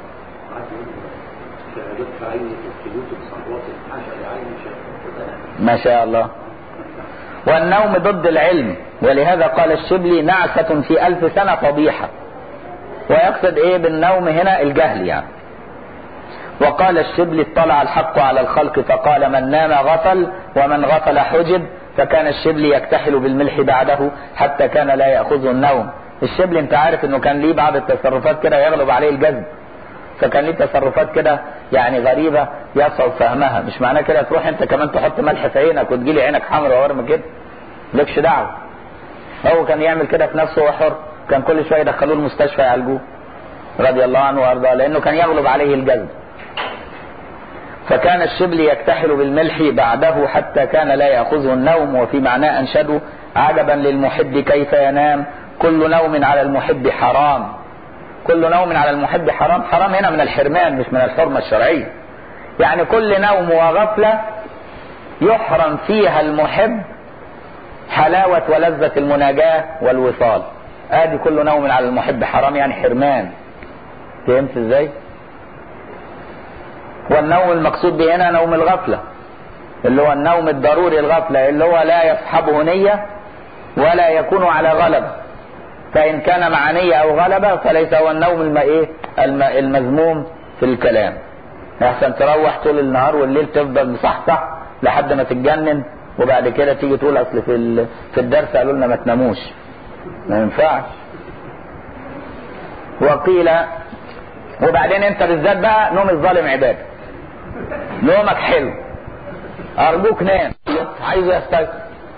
ما شاء الله والنوم ضد العلم ولهذا قال الشبلي نعسة في ألف سنة فضيحة ويقصد ايه بالنوم هنا الجهل يعني وقال الشبلي اطلع الحق على الخلق فقال من نام غفل ومن غفل حجب فكان الشبلي يكتحل بالملح بعده حتى كان لا يأخذه النوم الشبلي انت عارف انه كان ليه بعض التصرفات كده يغلب عليه الجذب فكان ليه تصرفات كده يعني غريبة يصعب فهمها مش معناه كده تروح انت كمان تحط ملح في عينك وتجيلي عينك حمراء ورم كده مالكش دعوة هو كان يعمل كده في نفسه وحر كان كل شويه يدخلوه المستشفى يعالجوه رضي الله عنه وارضاه لانه كان يغلب عليه الجذب فكان الشبل يكتحل بالملح بعده حتى كان لا ياخذه النوم وفي معناه انشدوا عجبا للمحب كيف ينام كل نوم على المحب حرام كل نوم على المحب حرام حرام هنا من الحرمان مش من الحرمه الشرعيه يعني كل نوم وغفله يحرم فيها المحب حلاوة ولذة المناجاة والوصال ادي كل نوم على المحب حرام يعني حرمان فهمت ازاي والنوم المقصود به هنا نوم الغفلة اللي هو النوم الضروري الغفلة اللي هو لا يصحبه نية ولا يكون على غلبة فإن كان مع نية أو غلبة فليس هو النوم الم... إيه؟ الم... المذموم في الكلام أحسن تروح طول النهار والليل تفضل مصحصح لحد ما تتجنن وبعد كده تيجي تقول اصل في ال... في الدرس قالوا لنا ما تناموش ما ينفعش وقيل وبعدين انت بالذات بقى نوم الظالم عباده نومك حلو ارجوك نام عايزه يستيقظ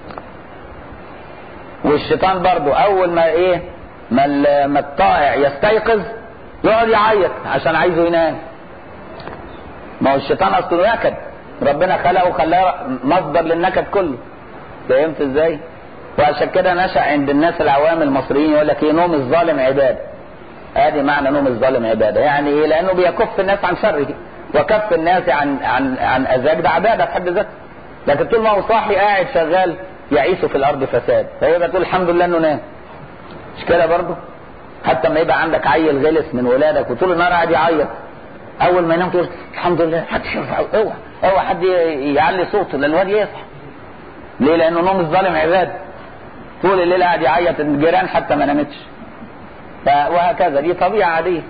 والشيطان برضو اول ما ايه ما ما الطائع يستيقظ يقعد يعيط عشان عايزه ينام ما هو الشيطان اصله نكد ربنا خلقه وخلاه مصدر للنكد كله فهمت ازاي وعشان كده نشا عند الناس العوام المصريين يقول لك ايه نوم الظالم عباده ادي معنى نوم الظالم عباده يعني ايه لانه بيكف الناس عن شره وكف الناس عن عن عن اذاك ده عباده في حد ذاته لكن طول ما هو صاحي قاعد شغال يعيش في الارض فساد فيبقى تقول الحمد لله انه نام مش كده برضه حتى ما يبقى عندك عيل غلس من ولادك وطول النهار قاعد يعيط اول ما ينام تقول الحمد لله حدش يرفع اوعى اوعى حد يعلي صوته لان الواد يصحى ليه لانه نوم الظالم عباده طول الليل قاعد يعيط الجيران حتى ما نامتش وهكذا دي طبيعه عاديه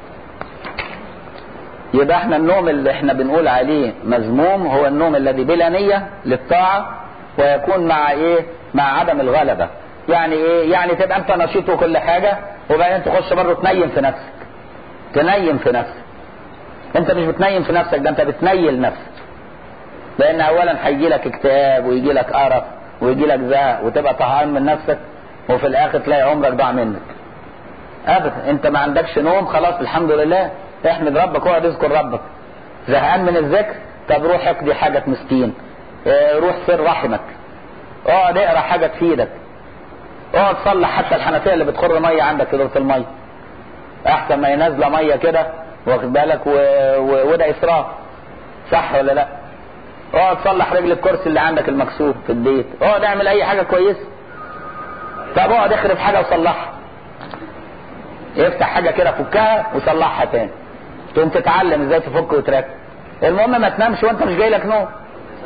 يبقى احنا النوم اللي احنا بنقول عليه مذموم هو النوم الذي بلا نية للطاعة ويكون مع ايه مع عدم الغلبة يعني ايه يعني تبقى انت نشيط وكل حاجة وبعدين تخش برضه تنيم في نفسك تنيم في نفسك انت مش بتنيم في نفسك ده انت بتنيل نفسك لان اولا هيجي لك اكتئاب ويجي لك قرف ويجي لك زهق وتبقى طهقان من نفسك وفي الاخر تلاقي عمرك ضاع منك ابدا انت ما عندكش نوم خلاص الحمد لله احمد ربك واقعد اذكر ربك زهقان من الذكر طب روح اقضي حاجة مسكين اه روح سر رحمك اقعد اقرا حاجة تفيدك اقعد صلح حتى الحنفية اللي بتخر مية عندك في دورة المية احسن ما ينزل مية كده واخد بالك و... و... وده اسراف صح ولا لا اقعد صلح رجل الكرسي اللي عندك المكسور في البيت اقعد اعمل اي حاجة كويسة طب اقعد اخرب حاجة وصلحها افتح حاجة كده فكها وصلحها تاني تقوم تتعلم ازاي تفك وتركب المهم ما تنامش وانت مش جاي لك نوم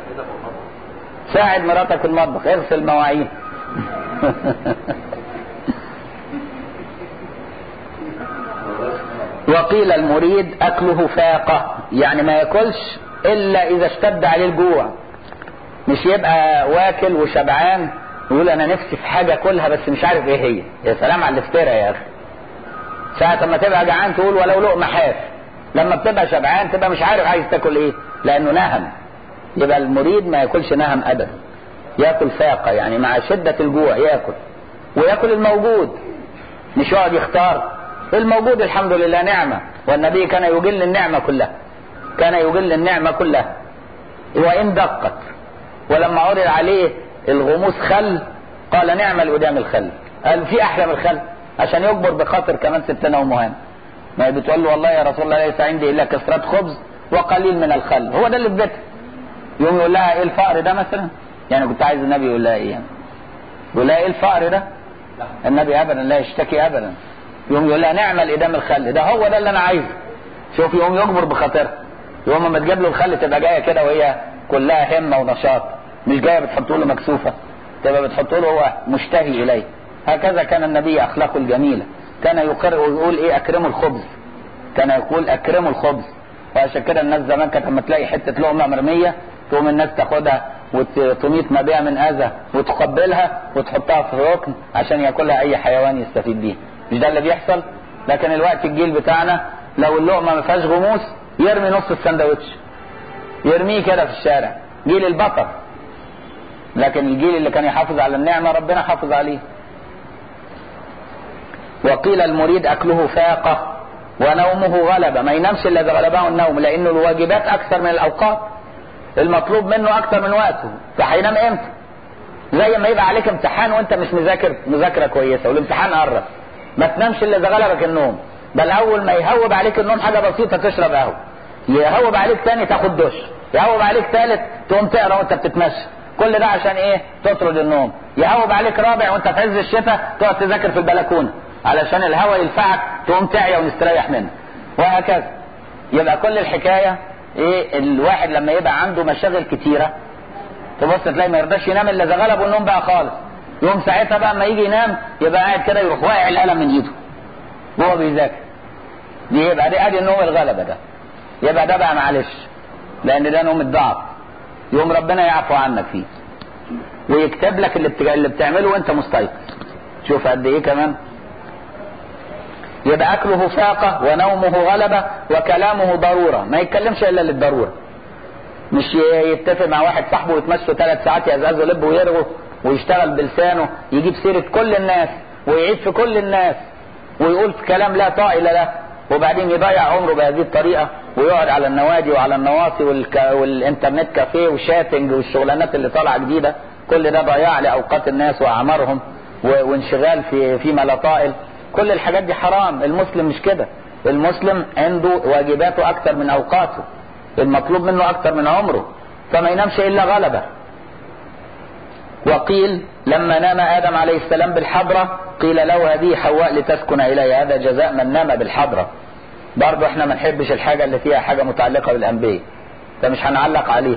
ساعد مراتك في المطبخ اغسل مواعين وقيل المريد اكله فاقة يعني ما ياكلش الا اذا اشتد عليه الجوع مش يبقى واكل وشبعان ويقول انا نفسي في حاجة كلها بس مش عارف ايه هي يا سلام على الافتراء يا اخي ساعة ما تبقى جعان تقول ولو لقمة حاف لما بتبقى شبعان تبقى مش عارف عايز تاكل ايه لانه نهم يبقى المريد ما ياكلش نهم ابدا ياكل فاقة يعني مع شدة الجوع ياكل وياكل الموجود مش يقعد يختار الموجود الحمد لله نعمة والنبي كان يجل النعمة كلها كان يجل النعمة كلها وإن دقت ولما عرض عليه الغموس خل قال نعم القدام الخل قال في أحلى من الخل عشان يجبر بخاطر كمان ستنا ومهان ما هي بتقول له والله يا رسول الله ليس عندي الا كسرة خبز وقليل من الخل هو ده اللي في بيتها يقوم يقول لها ايه الفقر ده مثلا يعني كنت عايز النبي يقول لها ايه يعني يقول لها ايه الفقر ده النبي ابدا لا يشتكي ابدا يقوم يقول لها نعم الادام الخل ده هو ده اللي انا عايزه شوف يقوم يجبر بخاطرها يقوم لما تجيب له الخل تبقى جايه كده وهي كلها همه ونشاط مش جايه بتحط له مكسوفه تبقى بتحط له هو مشتهي اليه هكذا كان النبي اخلاقه الجميله كان يقر ويقول ايه اكرموا الخبز كان يقول اكرموا الخبز وعشان كده الناس زمان كانت لما تلاقي حته لقمه مرميه تقوم الناس تاخدها وتميط ما بها من اذى وتقبلها وتحطها في ركن عشان ياكلها اي حيوان يستفيد بيها مش ده اللي بيحصل لكن الوقت الجيل بتاعنا لو اللقمه ما فيهاش غموس يرمي نص السندوتش يرميه كده في الشارع جيل البطر لكن الجيل اللي كان يحافظ على النعمه ربنا حافظ عليه وقيل المريد اكله فاقة ونومه غلبة ما ينامش الا اذا غلبه النوم لان الواجبات اكثر من الاوقات المطلوب منه اكثر من وقته فهينام امتى زي ما يبقى عليك امتحان وانت مش مذاكر مذاكره كويسه والامتحان قرب ما تنامش الا اذا غلبك النوم بل اول ما يهوب عليك النوم حاجه بسيطه تشرب قهوه يهوب عليك تاني تاخد دش يهوب عليك تالت تقوم تقرا وانت بتتمشى كل ده عشان ايه تطرد النوم يهوب عليك رابع وانت في عز الشتاء تقعد تذاكر في البلكونه علشان الهواء يلفعك تقوم تعيا ونستريح منه وهكذا يبقى كل الحكايه ايه الواحد لما يبقى عنده مشاغل كتيره تبص تلاقي ما يرضاش ينام الا اذا غلبه النوم بقى خالص يوم ساعتها بقى اما يجي ينام يبقى قاعد كده يروح واقع القلم من ايده وهو بيذاكر دي يبقى دي ادي النوم الغلبه ده يبقى ده بقى معلش لان ده نوم الضعف يوم ربنا يعفو عنك فيه ويكتب لك اللي, بتج... اللي بتعمله وانت مستيقظ شوف قد ايه كمان يبقى اكله فاقه ونومه غلبه وكلامه ضروره ما يتكلمش الا للضروره مش يتفق مع واحد صاحبه ويتمشوا ثلاث ساعات يزازوا لب ويرغوا ويشتغل بلسانه يجيب سيره كل الناس ويعيد في كل الناس ويقول كلام لا طائل له وبعدين يضيع عمره بهذه الطريقه ويقعد على النوادي وعلى النواصي والك... والانترنت كافيه والشاتنج والشغلانات اللي طالعه جديده كل ده ضياع لاوقات الناس واعمارهم و... وانشغال في فيما لا طائل كل الحاجات دي حرام المسلم مش كده المسلم عنده واجباته اكثر من اوقاته المطلوب منه اكثر من عمره فما ينامش الا غلبه وقيل لما نام ادم عليه السلام بالحضره قيل له هذه حواء لتسكن اليها هذا جزاء من نام بالحضره برضه احنا ما نحبش الحاجه اللي فيها حاجه متعلقه بالانبياء فمش هنعلق عليه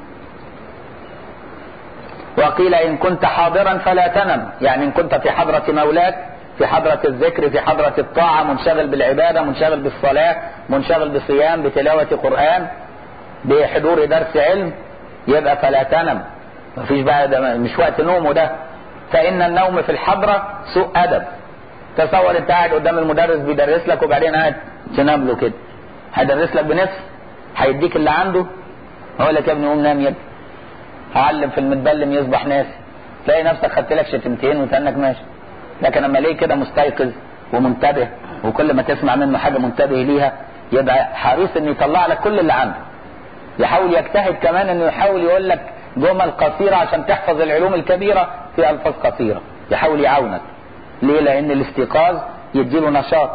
وقيل ان كنت حاضرا فلا تنم يعني ان كنت في حضره مولاك في حضرة الذكر في حضرة الطاعة منشغل بالعبادة منشغل بالصلاة منشغل بصيام بتلاوة قرآن بحضور درس علم يبقى فلا تنم مفيش بقى ده مش وقت نومه ده فإن النوم في الحضرة سوء أدب تصور انت قاعد قدام المدرس بيدرس لك وبعدين قاعد تنام له كده هيدرس لك بنصف هيديك اللي عنده هقول لك يا ابني قوم نام يا ابني هعلم في المتبلم يصبح ناسي تلاقي نفسك خدت لك شتمتين وتنك ماشي لكن لما ليه كده مستيقظ ومنتبه وكل ما تسمع منه حاجه منتبه ليها يبقى حريص انه يطلع لك كل اللي عنده يحاول يجتهد كمان انه يحاول يقول لك جمل قصيره عشان تحفظ العلوم الكبيره في الفاظ قصيره يحاول يعاونك ليه لان الاستيقاظ يديله نشاط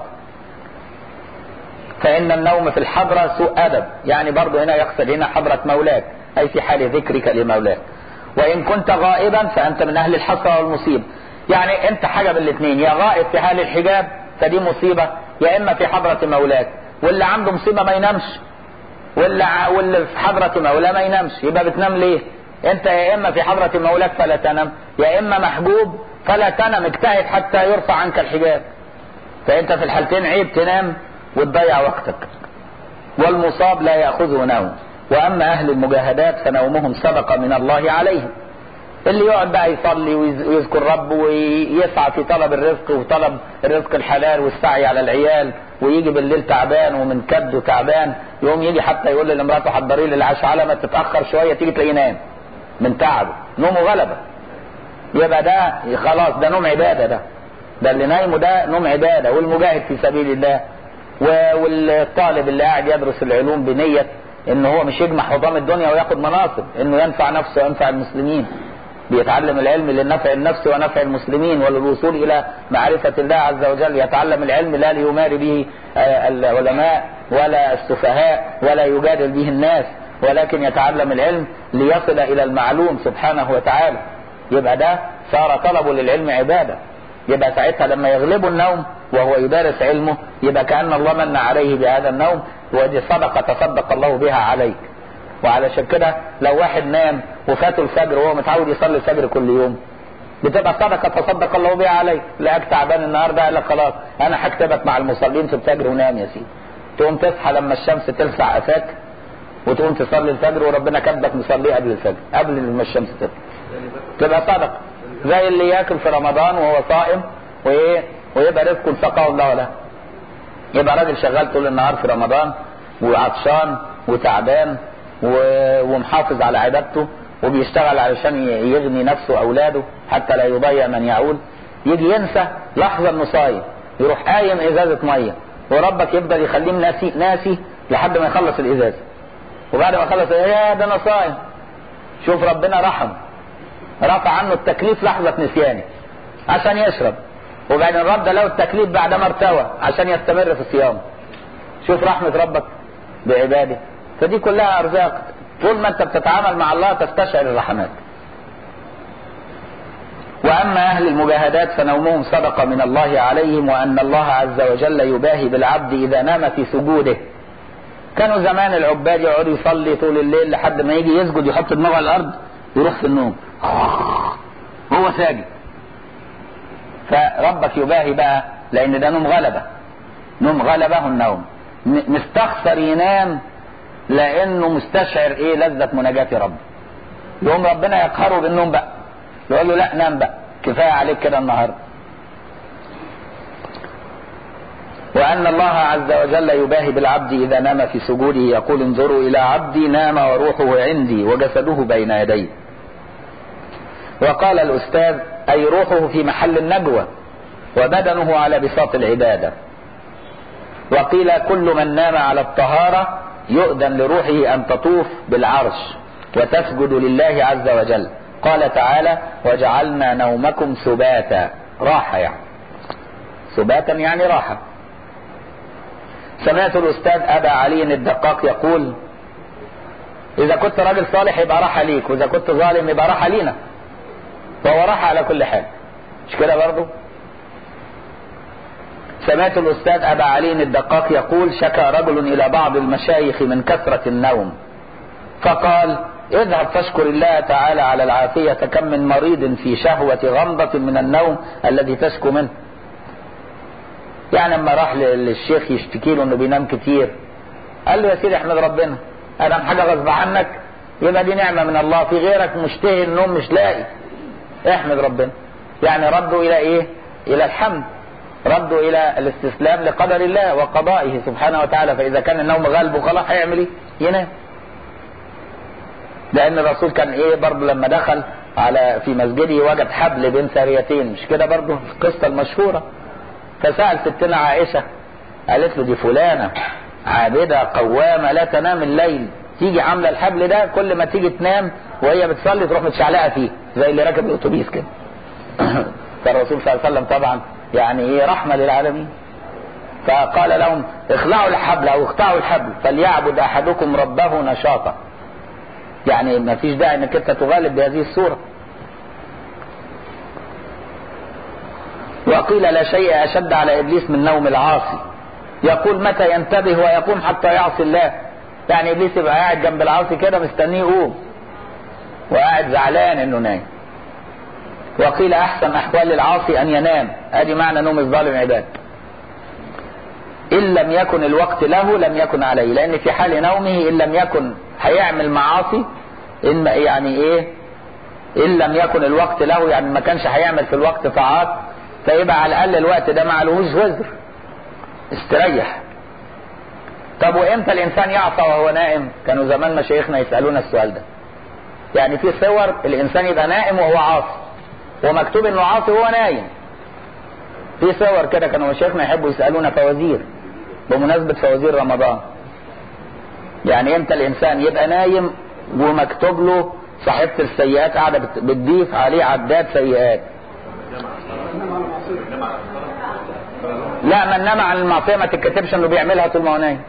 فان النوم في الحضره سوء ادب يعني برضه هنا يقصد هنا حضره مولاك اي في حال ذكرك لمولاك وان كنت غائبا فانت من اهل الحسره والمصيبه يعني انت حاجه من الاثنين يا غائب في حال الحجاب فدي مصيبه يا اما في حضره مولاك واللي عنده مصيبه ما ينامش واللي واللي في حضره مولاه ما ينامش يبقى بتنام ليه؟ انت يا اما في حضره مولاك فلا تنم يا اما محجوب فلا تنم اجتهد حتى يرفع عنك الحجاب فانت في الحالتين عيب تنام وتضيع وقتك والمصاب لا ياخذه نوم واما اهل المجاهدات فنومهم صدقه من الله عليهم اللي يقعد بقى يصلي ويذكر ربه ويسعى في طلب الرزق وطلب الرزق الحلال والسعي على العيال ويجي بالليل تعبان ومن كبده تعبان يقوم يجي حتى يقول لمراته حضري لي العشاء على ما تتاخر شويه تيجي تلاقيه نام من تعبه نومه غلبه يبقى ده خلاص ده نوم عباده ده ده اللي نايمه ده نوم عباده والمجاهد في سبيل الله والطالب اللي قاعد يدرس العلوم بنيه ان هو مش يجمع حطام الدنيا وياخد مناصب انه ينفع نفسه وينفع المسلمين بيتعلم العلم لنفع النفس ونفع المسلمين وللوصول الى معرفه الله عز وجل يتعلم العلم لا ليماري به العلماء ولا السفهاء ولا يجادل به الناس ولكن يتعلم العلم ليصل الى المعلوم سبحانه وتعالى يبقى ده صار طلبه للعلم عباده يبقى ساعتها لما يغلبه النوم وهو يدارس علمه يبقى كأن الله من عليه بهذا النوم ودي صدقة تصدق الله بها عليك وعلشان كده لو واحد نام وفاته الفجر وهو متعود يصلي الفجر كل يوم بتبقى صدقة تصدق الله بها عليك لقاك تعبان النهارده قال لك خلاص انا هكتبك مع المصلين في الفجر ونام يا سيدي تقوم تصحى لما الشمس تلسع قفاك وتقوم تصلي الفجر وربنا كاتبك مصليه قبل الفجر قبل ما الشمس تطلع تبقى صدقة زي اللي ياكل في رمضان وهو صائم وايه ويبقى رزق سقاه الله له يبقى راجل شغال طول النهار في رمضان وعطشان وتعبان ومحافظ على عبادته وبيشتغل علشان يغني نفسه واولاده حتى لا يضيع من يعول يجي ينسى لحظه انه صايم يروح قايم ازازه ميه وربك يفضل يخليه ناسي ناسي لحد ما يخلص الازازه وبعد ما يخلص يا ده انا صايم شوف ربنا رحم رفع عنه التكليف لحظه نسيانه عشان يشرب وبعدين رد له التكليف بعد ما ارتوى عشان يستمر في الصيام شوف رحمه ربك بعباده فدي كلها ارزاق طول ما انت بتتعامل مع الله تستشعر الرحمات واما اهل المجاهدات فنومهم صدقه من الله عليهم وان الله عز وجل يباهي بالعبد اذا نام في سجوده كانوا زمان العباد يقعدوا يصلي طول الليل لحد ما يجي يسجد يحط دماغه على الارض يروح في النوم هو ساجد فربك يباهي بقى لان ده نوم غلبه نوم غلبه النوم مستخسر ينام لانه مستشعر ايه لذة مناجاة رب يقوم ربنا يقهره بالنوم بقى يقول له لا نام بقى كفاية عليك كده النهاردة وأن الله عز وجل يباهي بالعبد إذا نام في سجوده يقول انظروا إلى عبدي نام وروحه عندي وجسده بين يدي وقال الأستاذ أي روحه في محل النجوى وبدنه على بساط العبادة وقيل كل من نام على الطهارة يؤذن لروحه أن تطوف بالعرش وتسجد لله عز وجل قال تعالى وجعلنا نومكم سباتا راحة يعني سباتا يعني راحة سمعت الأستاذ أبا علي الدقاق يقول إذا كنت راجل صالح يبقى راحة ليك وإذا كنت ظالم يبقى راحة لينا فهو راحة على كل حال مش كده برضه سمعت الأستاذ أبا علي الدقاق يقول شكى رجل إلى بعض المشايخ من كثرة النوم فقال اذهب فاشكر الله تعالى على العافية كم من مريض في شهوة غمضة من النوم الذي تشكو منه يعني لما راح للشيخ يشتكي له انه بينام كتير قال له يا سيدي احمد ربنا ادم حاجه غصب عنك يبقى دي نعمه من الله في غيرك مشتهي النوم مش لاقي احمد ربنا يعني ردوا الى ايه الى الحمد ردوا الى الاستسلام لقدر الله وقضائه سبحانه وتعالى فاذا كان النوم غالبه خلاص هيعمل ايه ينام لان الرسول كان ايه برضه لما دخل على في مسجده وجد حبل بين ساريتين مش كده برضه القصه المشهوره فسأل ستنا عائشة قالت له دي فلانة عابدة قوامة لا تنام الليل تيجي عاملة الحبل ده كل ما تيجي تنام وهي بتصلي تروح متشعلقة فيه زي اللي راكب الأتوبيس كده فالرسول صلى الله عليه وسلم طبعا يعني ايه رحمة للعالمين فقال لهم اخلعوا الحبل او اقطعوا الحبل فليعبد احدكم ربه نشاطا يعني ما فيش داعي انك انت تغالب بهذه الصوره وقيل لا شيء أشد على إبليس من نوم العاصي يقول متى ينتبه ويقوم حتى يعصي الله يعني إبليس يبقى قاعد جنب العاصي كده مستنيه يقوم وقاعد زعلان إنه نايم وقيل أحسن أحوال العاصي أن ينام أدي معنى نوم الظالم عباد إن لم يكن الوقت له لم يكن عليه لأن في حال نومه إن لم يكن هيعمل معاصي إن يعني إيه إن لم يكن الوقت له يعني ما كانش هيعمل في الوقت طاعات فيبقى على الاقل الوقت ده معلوش وزر استريح طب وامتى الانسان يعصى وهو نائم كانوا زمان مشايخنا يسالونا السؤال ده يعني في صور الانسان يبقى نائم وهو عاصي ومكتوب انه عاصي وهو نايم في صور كده كانوا مشايخنا يحبوا يسالونا فوازير بمناسبه فوازير رمضان يعني امتى الانسان يبقى نايم ومكتوب له صحيفه السيئات قاعده بتضيف عليه عداد سيئات لا من نام عن المعصيه ما تتكتبش انه بيعملها طول ما هو نايم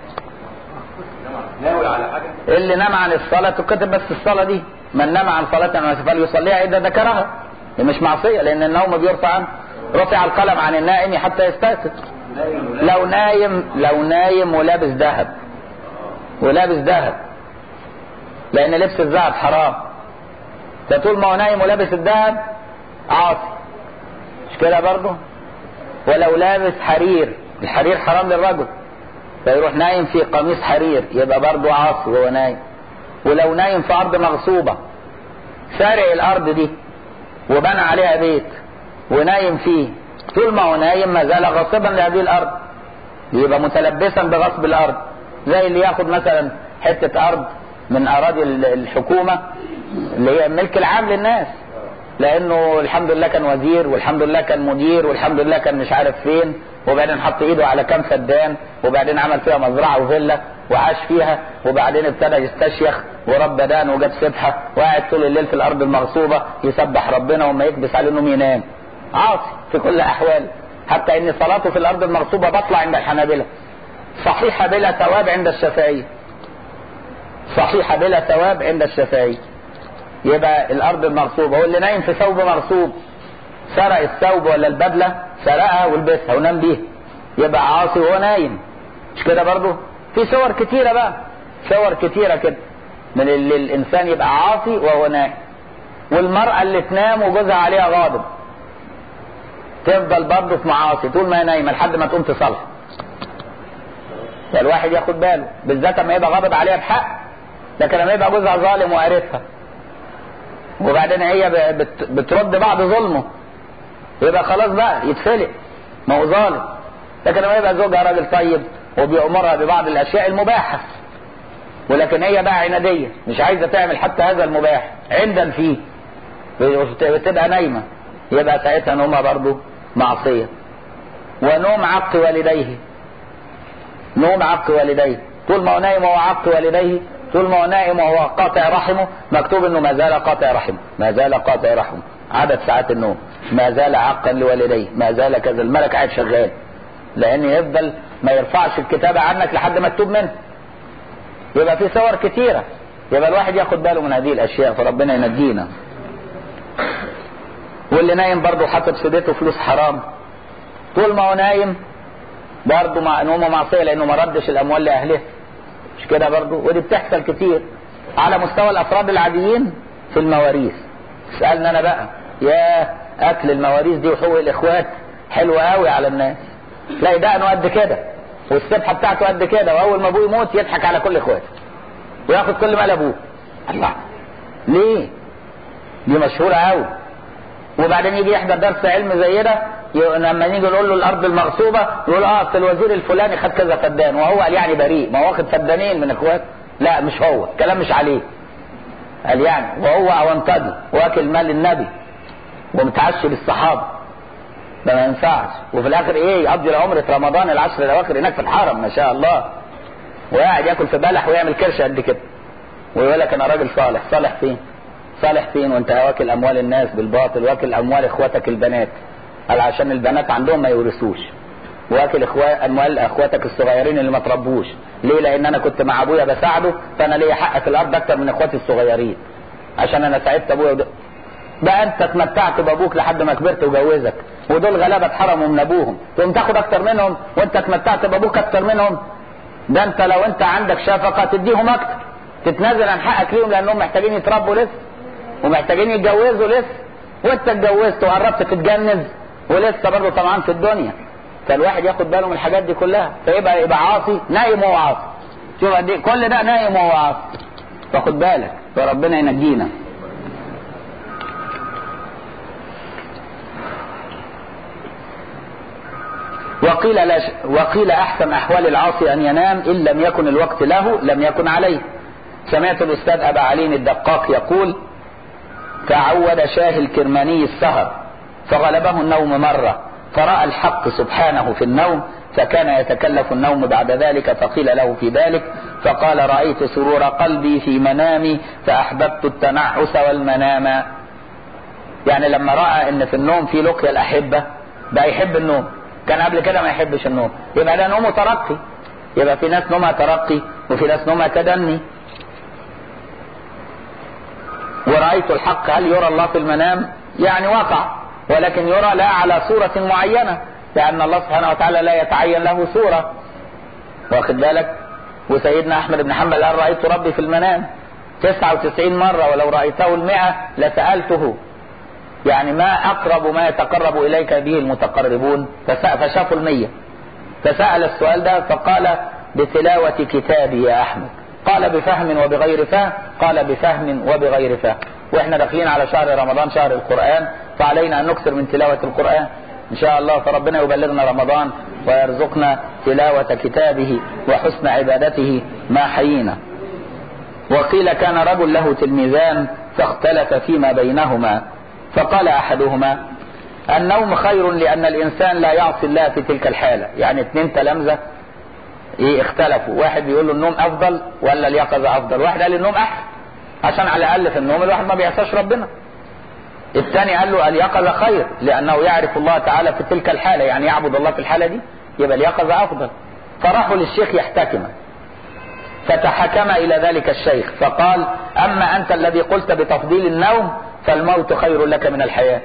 اللي نام عن الصلاه تكتب بس الصلاه دي من نام عن صلاه فليصليها اذا ذكرها دي مش معصيه لان النوم بيرفع عنه رفع القلم عن النائم حتى يستيقظ لو نايم لو نايم ولابس ذهب ولابس ذهب لان لبس الذهب حرام فطول ما هو نايم ولابس الذهب عاصي مش كده برضه ولو لابس حرير الحرير حرام للرجل فيروح نايم في قميص حرير يبقى برضه عاصي وهو نايم ولو نايم في ارض مغصوبه سارق الارض دي وبنى عليها بيت ونايم فيه طول ما هو نايم ما زال غاصبا لهذه الارض يبقى متلبسا بغصب الارض زي اللي ياخد مثلا حته ارض من اراضي الحكومه اللي هي الملك العام للناس لانه الحمد لله كان وزير والحمد لله كان مدير والحمد لله كان مش عارف فين وبعدين حط ايده على كام فدان وبعدين عمل فيها مزرعه وفيلا وعاش فيها وبعدين ابتدى يستشيخ ورب دان وجاب سبحه وقاعد طول الليل في الارض المغصوبه يسبح ربنا وما يكبس عليه انه ينام عاصي في كل احواله حتى ان صلاته في الارض المغصوبه بطلع عند الحنابله صحيحه بلا ثواب عند الشافعيه صحيحه بلا ثواب عند الشافعيه يبقى الارض المغصوبه هو اللي نايم في ثوب مغصوب سرق الثوب ولا البدله سرقها ولبسها ونام بيها يبقى عاصي وهو نايم مش كده برضه في صور كتيره بقى صور كتيره كده من اللي الانسان يبقى عاصي وهو نايم والمراه اللي تنام وجوزها عليها غاضب تفضل برضه في معاصي طول ما هي نايمه لحد ما تقوم تصلح الواحد ياخد باله بالذات لما يبقى غاضب عليها بحق لكن لما يبقى جوزها ظالم وقارفها وبعدين هي بت بترد بعد ظلمه يبقى خلاص بقى يتفلق ما هو ظالم لكن لما يبقى زوجها راجل طيب وبيأمرها ببعض الاشياء المباحه ولكن هي بقى عناديه مش عايزه تعمل حتى هذا المباح عندا فيه بتبقى نايمه يبقى ساعتها نومها برضه معصيه ونوم عق والديه نوم عق والديه طول ما هو نايم وهو عق والديه طول ما هو نائم وهو قاطع رحمه مكتوب انه ما زال قاطع رحمه ما زال قاطع رحمه عدد ساعات النوم ما زال عقا لوالديه ما زال كذا الملك قاعد شغال لان يفضل ما يرفعش الكتابة عنك لحد ما تتوب منه يبقى في صور كتيرة يبقى الواحد ياخد باله من هذه الاشياء فربنا ينجينا واللي نايم برضه حاطط في بيته فلوس حرام طول ما هو نايم برضه مع نومه معصيه لانه ما ردش الاموال لاهلها مش كده برضه ودي بتحصل كتير على مستوى الافراد العاديين في المواريث اسالنا انا بقى يا اكل المواريث دي وحقوق الاخوات حلوه قوي على الناس تلاقي دقنه قد كده والسبحه بتاعته قد كده واول ما ابوه يموت يضحك على كل اخواته وياخد كل مال ابوه الله ليه دي مشهوره قوي وبعدين يجي يحضر درس علم زي ده لما نيجي نقول له الارض المغصوبه يقول اه اصل الوزير الفلاني خد كذا فدان وهو قال يعني بريء ما هو واخد فدانين من اخواته لا مش هو الكلام مش عليه قال يعني وهو اونطجي واكل مال النبي ومتعشي بالصحابه ده ما ينفعش وفي الاخر ايه يقضي عمره رمضان العشر الاواخر هناك في الحرم ما شاء الله وقاعد ياكل في بلح ويعمل كرش قد كده ويقول لك انا راجل صالح صالح فين صالح فين وانت واكل اموال الناس بالباطل واكل اموال اخواتك البنات قال عشان البنات عندهم ما يورثوش واكل اخوات اموال اخواتك الصغيرين اللي ما تربوش ليه لان انا كنت مع ابويا بساعده فانا ليا حق في الارض اكتر من اخواتي الصغيرين عشان انا ساعدت ابويا وده. بقى انت اتمتعت بابوك لحد ما كبرت وجوزك ودول غلابه اتحرموا من ابوهم تقوم تاخد اكتر منهم وانت اتمتعت بابوك اكتر منهم ده انت لو انت عندك شفقه تديهم اكتر تتنازل عن حقك ليهم لانهم محتاجين يتربوا لسه ومحتاجين يتجوزوا لسه وانت اتجوزت وقربت تتجنز ولسه برضه طبعا في الدنيا فالواحد ياخد باله من الحاجات دي كلها فيبقى يبقى عاصي نايم وهو عاصي شوف قد ايه كل ده نايم وهو عاصي فخد بالك فربنا ينجينا وقيل لا ش... وقيل احسن احوال العاصي ان ينام ان لم يكن الوقت له لم يكن عليه سمعت الاستاذ ابا علي الدقاق يقول تعود شاه الكرماني السهر فغلبه النوم مرة فرأى الحق سبحانه في النوم فكان يتكلف النوم بعد ذلك فقيل له في ذلك فقال رأيت سرور قلبي في منامي فأحببت التنعس والمنام يعني لما رأى ان في النوم في لقيا الأحبة بقى يحب النوم كان قبل كده ما يحبش النوم يبقى ده نومه ترقي يبقى في ناس نومها ترقي وفي ناس نومها تدني ورأيت الحق هل يرى الله في المنام يعني وقع ولكن يرى لا على صورة معينة لأن الله سبحانه وتعالى لا يتعين له صورة واخد بالك وسيدنا أحمد بن حنبل قال رأيت ربي في المنام 99 مرة ولو رأيته المئة لسألته يعني ما أقرب ما يتقرب إليك به المتقربون فشافوا المية فسأل السؤال ده فقال بتلاوة كتابي يا أحمد قال بفهم وبغير فهم قال بفهم وبغير فهم واحنا داخلين على شهر رمضان شهر القرآن فعلينا أن نكثر من تلاوة القرآن إن شاء الله فربنا يبلغنا رمضان ويرزقنا تلاوة كتابه وحسن عبادته ما حيينا وقيل كان رجل له تلميذان فاختلف فيما بينهما فقال احدهما النوم خير لان الانسان لا يعصي الله في تلك الحالة يعني اتنين تلامذة ايه اختلفوا واحد بيقول له النوم افضل ولا اليقظة افضل واحد قال النوم احسن عشان على الاقل في النوم الواحد ما بيعصاش ربنا الثاني قال له اليقظة خير لانه يعرف الله تعالى في تلك الحالة يعني يعبد الله في الحالة دي يبقى اليقظة افضل فراحوا للشيخ يحتكما فتحكم الى ذلك الشيخ فقال اما انت الذي قلت بتفضيل النوم فالموت خير لك من الحياة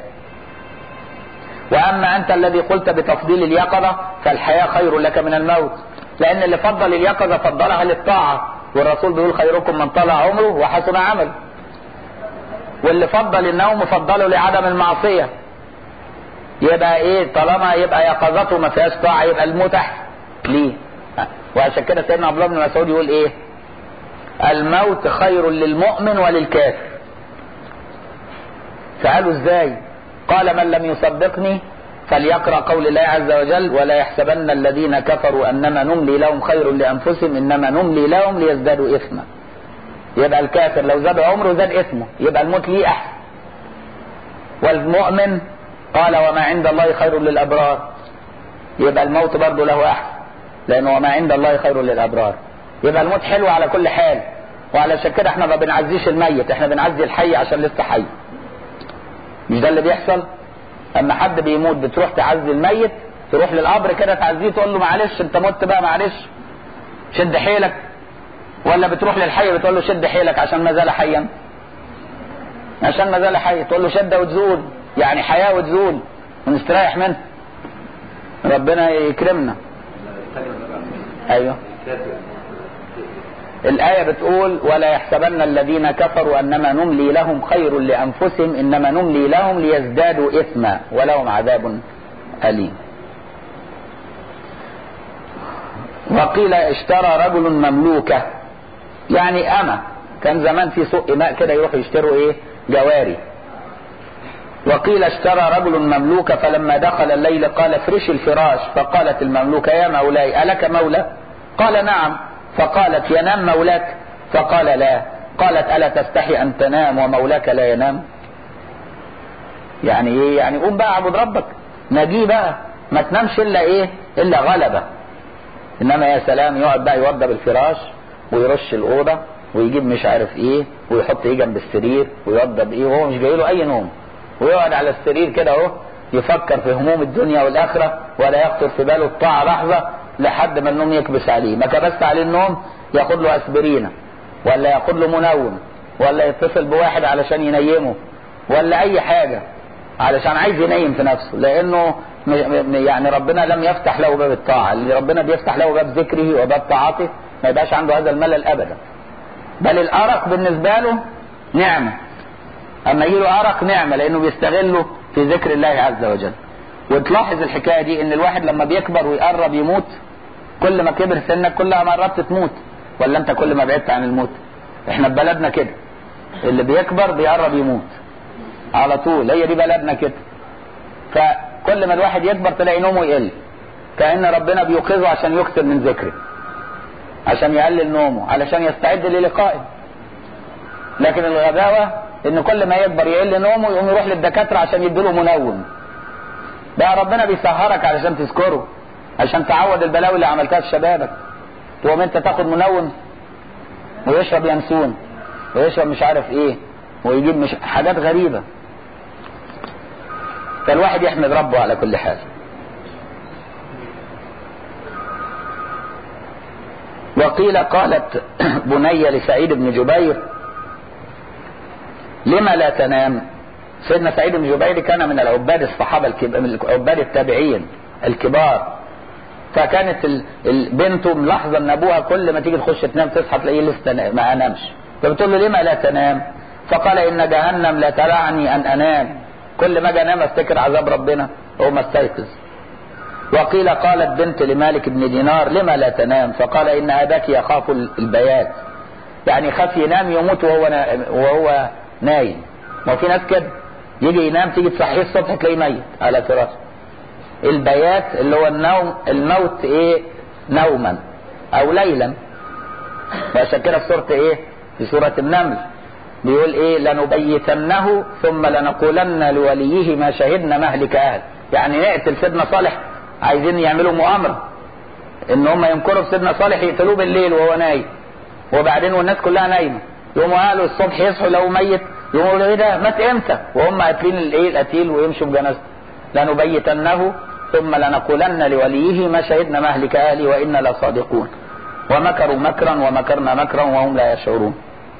واما انت الذي قلت بتفضيل اليقظة فالحياة خير لك من الموت لان اللي فضل اليقظة فضلها للطاعة والرسول بيقول خيركم من طال عمره وحسن عمله واللي فضل النوم فضله لعدم المعصية يبقى ايه طالما يبقى يقظته ما فيهاش طاعة يبقى الموت احسن ليه وعشان كده سيدنا عبد الله بن مسعود يقول ايه الموت خير للمؤمن وللكافر فقالوا ازاي قال من لم يصدقني فليقرأ قول الله عز وجل ولا يحسبن الذين كفروا انما نملي لهم خير لانفسهم انما نملي لهم ليزدادوا اثما يبقى الكافر لو زاد عمره زاد اثمه يبقى الموت ليه احسن والمؤمن قال وما عند الله خير للابرار يبقى الموت برضه له احسن لانه وما عند الله خير للابرار يبقى الموت حلو على كل حال وعلشان كده احنا ما بنعزيش الميت احنا بنعزي الحي عشان لسه حي مش ده اللي بيحصل اما حد بيموت بتروح تعزي الميت تروح للقبر كده تعزيه تقول له معلش انت مت بقى معلش شد حيلك ولا بتروح للحي بتقول له شد حيلك عشان ما زال حيا عشان ما زال حي تقول له شد وتزول يعني حياه وتزول ونستريح منها ربنا يكرمنا ايوه الآية بتقول ولا يحسبن الذين كفروا أنما نملي لهم خير لأنفسهم إنما نملي لهم ليزدادوا إثما ولهم عذاب أليم وقيل اشترى رجل مملوكة يعني أما كان زمان في سوق إماء كده يروحوا يشتروا إيه جواري وقيل اشترى رجل مملوكة فلما دخل الليل قال افرش الفراش فقالت المملوكة يا مولاي ألك مولى قال نعم فقالت ينام مولاك فقال لا قالت ألا تستحي أن تنام ومولاك لا ينام يعني ايه يعني قوم بقى اعبد ربك نجيه بقى ما تنامش الا ايه الا غلبة انما يا سلام يقعد بقى يوضب الفراش ويرش الاوضه ويجيب مش عارف ايه ويحط ايه جنب السرير ويوضب ايه وهو مش جاي له اي نوم ويقعد على السرير كده اهو يفكر في هموم الدنيا والاخره ولا يخطر في باله الطاعه لحظه لحد ما النوم يكبس عليه ما كبست عليه النوم ياخد له اسبرينه ولا ياخد له منوم ولا يتصل بواحد علشان ينيمه ولا اي حاجه علشان عايز ينيم في نفسه لانه يعني ربنا لم يفتح له باب الطاعه اللي ربنا بيفتح له باب ذكره وباب طاعته ما يبقاش عنده هذا الملل ابدا بل الارق بالنسبه له نعمه اما يجي له ارق نعمه لانه بيستغله في ذكر الله عز وجل وتلاحظ الحكايه دي ان الواحد لما بيكبر ويقرب يموت كل ما كبر سنك كل ما قربت تموت ولا انت كل ما بعدت عن الموت احنا في بلدنا كده اللي بيكبر بيقرب يموت على طول هي دي بلدنا كده فكل ما الواحد يكبر تلاقي نومه يقل كأن ربنا بيوقظه عشان يكثر من ذكره عشان يقلل نومه علشان يستعد للقائه لكن الغباوة ان كل ما يكبر يقل نومه يقوم يروح للدكاترة عشان يديله منوم ده ربنا بيسهرك علشان تذكره عشان تعود البلاوي اللي عملتها في شبابك تقوم انت تاخد منوم ويشرب ينسون ويشرب مش عارف ايه ويجيب مش حاجات غريبة فالواحد يحمد ربه على كل حال وقيل قالت بني لسعيد بن جبير لما لا تنام سيدنا سعيد بن جبير كان من العباد الصحابة الكب... من العباد التابعين الكبار فكانت البنت ملاحظة ان ابوها كل ما تيجي تخش تنام تصحى تلاقيه لسه ما انامش فبتقول له لما لا تنام فقال ان جهنم لا ترعني ان انام كل ما اجي انام افتكر عذاب ربنا وما استيقظ وقيل قالت بنت لمالك بن دينار لما لا تنام فقال ان اباك يخاف البيات يعني خاف ينام يموت وهو نا... وهو نايم ما في ناس كده يجي ينام تيجي تصحيه الصبح تلاقيه ميت على فراشه البيات اللي هو النوم الموت ايه نوما او ليلا وعشان كده في سوره ايه في سوره النمل بيقول ايه لنبيتنه ثم لنقولن لوليه ما شهدنا مهلك اهل يعني نقتل سيدنا صالح عايزين يعملوا مؤامره ان هم ينكروا بسيدنا صالح يقتلوه بالليل وهو نايم وبعدين والناس كلها نايمه يقوموا قالوا الصبح يصحوا لو ميت يقولوا ايه ده مات امتى وهم قاتلين الايه القتيل ويمشوا بجنازته لنبيتنه ثم لنقولن لوليه ما شهدنا مهلك اهلي وانا لصادقون ومكروا مكرا ومكرنا مكرا وهم لا يشعرون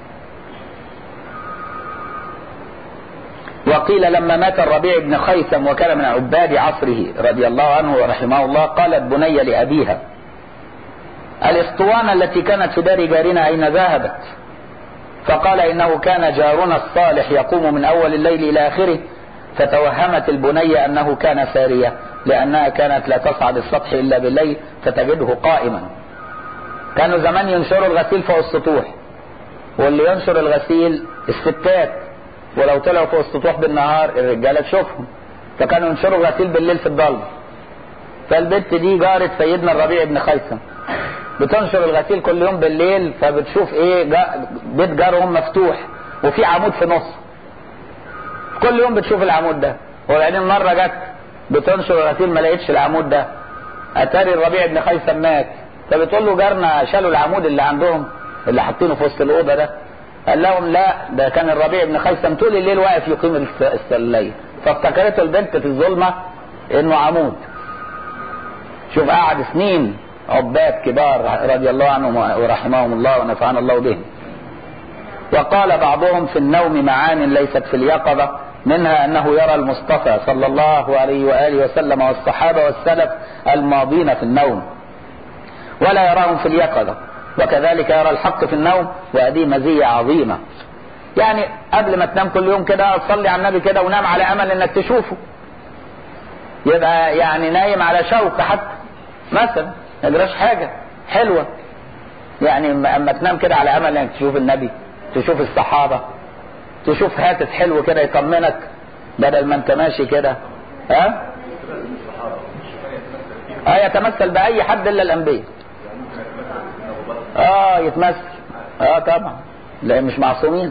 وقيل لما مات الربيع بن خيثم وكان من عباد عصره رضي الله عنه ورحمه الله قالت بني لأبيها الاسطوانة التي كانت في دار جارنا أين ذهبت فقال إنه كان جارنا الصالح يقوم من أول الليل إلى آخره فتوهمت البنية أنه كان سارية لأنها كانت لا تصعد السطح إلا بالليل فتجده قائما كانوا زمان ينشروا الغسيل فوق السطوح واللي ينشر الغسيل الستات ولو طلعوا فوق السطوح بالنهار الرجاله تشوفهم فكانوا ينشروا الغسيل بالليل في الضلمه فالبت دي جارة سيدنا الربيع بن خيثم بتنشر الغسيل كل يوم بالليل فبتشوف ايه جا بيت جارهم مفتوح وفي عمود في نص كل يوم بتشوف العمود ده وبعدين مره جت بتنشر الغسيل ما لقيتش العمود ده اتاري الربيع بن خيثم مات فبتقول له جارنا شالوا العمود اللي عندهم اللي حاطينه في وسط الاوضه ده قال لهم لا ده كان الربيع بن خيثم طول الليل واقف يقيم الليل فافتكرته البنت في الظلمه انه عمود شوف قعد سنين عباد كبار رضي الله عنهم ورحمهم الله ونفعنا الله بهم وقال بعضهم في النوم معان ليست في اليقظة منها أنه يرى المصطفى صلى الله عليه وآله وسلم والصحابة والسلف الماضين في النوم ولا يراهم في اليقظة وكذلك يرى الحق في النوم وهذه مزية عظيمة يعني قبل ما تنام كل يوم كده تصلي على النبي كده ونام على امل انك تشوفه يبقى يعني نايم على شوق حتى مثلا ما يجراش حاجة حلوة يعني اما تنام كده على امل انك تشوف النبي تشوف الصحابة تشوف هاتف حلو كده يطمنك بدل ما انت ماشي كده ها اه يتمثل باي حد الا الانبياء اه يتمثل اه طبعا لا مش معصومين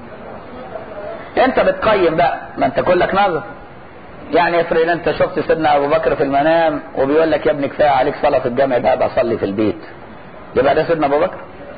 انت بتقيم بقى ما انت كلك نظر يعني افرض انت شفت سيدنا ابو بكر في المنام وبيقول لك يا ابني كفايه عليك صلاه في الجامع ده ابقى اصلي في البيت يبقى ده سيدنا ابو بكر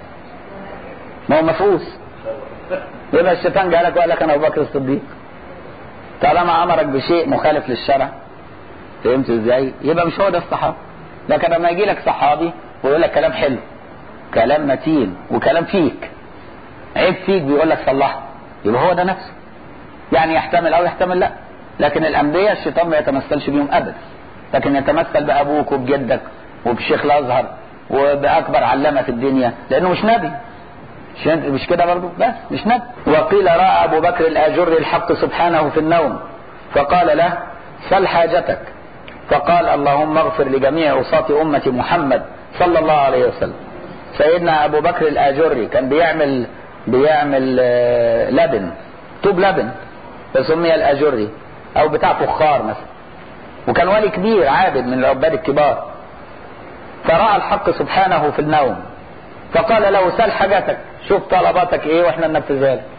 ما هو مفوس يبقى الشيطان جالك وقال لك انا ابو بكر الصديق طالما امرك بشيء مخالف للشرع فهمت ازاي يبقى مش هو ده الصحابه لكن لما يجي لك صحابي ويقول لك كلام حلو كلام متين وكلام فيك عيب فيك بيقول لك صلحه يبقى هو ده نفسه يعني يحتمل او يحتمل لا لكن الانبياء الشيطان ما يتمثلش بيهم ابدا لكن يتمثل بابوك وبجدك وبشيخ الازهر وباكبر علامه في الدنيا لانه مش نبي مش مش كده برضه بس مش نبي وقيل راى ابو بكر الاجر الحق سبحانه في النوم فقال له سل حاجتك فقال اللهم اغفر لجميع عصاة أمة محمد صلى الله عليه وسلم سيدنا أبو بكر الآجري كان بيعمل بيعمل لبن طوب لبن فسمي الآجري أو بتاع فخار مثلا وكان ولي كبير عابد من العباد الكبار فرأى الحق سبحانه في النوم فقال له سل حاجتك شوف طلباتك ايه واحنا ننفذها لك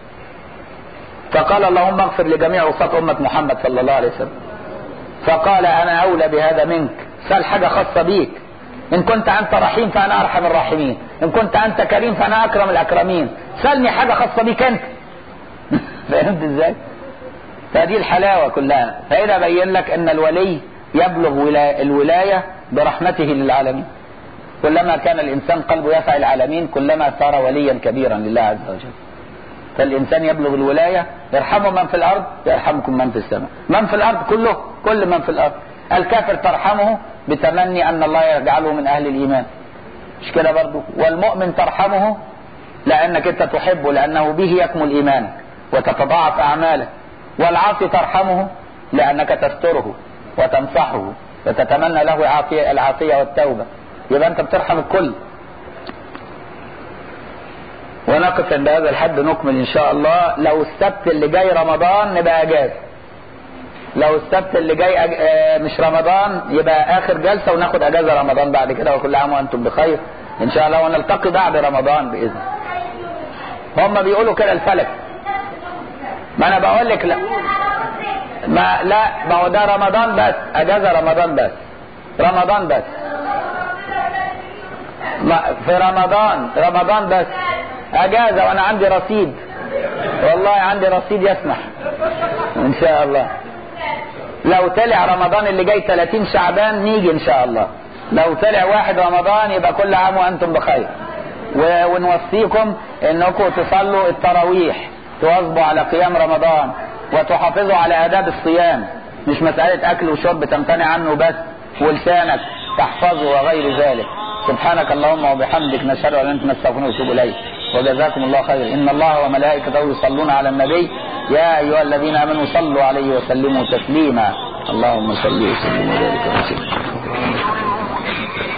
فقال اللهم اغفر لجميع عصاة أمة محمد صلى الله عليه وسلم فقال انا اولى بهذا منك سل حاجة خاصة بيك ان كنت انت رحيم فانا ارحم الراحمين ان كنت انت كريم فانا اكرم الاكرمين سلني حاجة خاصة بيك انت فهمت ازاي فدي الحلاوة كلها فهنا بين لك ان الولي يبلغ الولاية برحمته للعالمين كلما كان الانسان قلبه يسعى العالمين كلما صار وليا كبيرا لله عز وجل فالإنسان يبلغ الولاية يرحمه من في الأرض يرحمكم من في السماء من في الأرض كله كل من في الأرض الكافر ترحمه بتمني أن الله يجعله من أهل الإيمان مش كده برضو والمؤمن ترحمه لأنك أنت تحبه لأنه به يكمل إيمانك وتتضاعف أعمالك والعاصي ترحمه لأنك تستره وتنصحه وتتمنى له العافية, العافية والتوبة يبقى أنت بترحم الكل ونقف عند هذا الحد نكمل ان شاء الله لو السبت اللي جاي رمضان نبقى اجازه لو السبت اللي جاي أج... آه مش رمضان يبقى اخر جلسه وناخد اجازه رمضان بعد كده وكل عام وانتم بخير ان شاء الله ونلتقي بعد رمضان باذن هم بيقولوا كده الفلك ما انا بقول لك لا ما لا ما هو ده رمضان بس اجازه رمضان بس رمضان بس ما في رمضان رمضان بس اجازه وانا عندي رصيد والله عندي رصيد يسمح ان شاء الله لو طلع رمضان اللي جاي 30 شعبان نيجي ان شاء الله لو طلع واحد رمضان يبقى كل عام وانتم بخير و- ونوصيكم انكم تصلوا التراويح تواظبوا على قيام رمضان وتحافظوا على اداب الصيام مش مسألة اكل وشرب تمتنع عنه بس ولسانك تحفظه وغير ذلك سبحانك اللهم وبحمدك نشهد ان لا اله الا انت نستغفرك ونتوب اليك وجزاكم الله خير ان الله وملائكته يصلون على النبي يا ايها الذين امنوا صلوا عليه وسلموا تسليما اللهم صل وسلم وبارك وسلم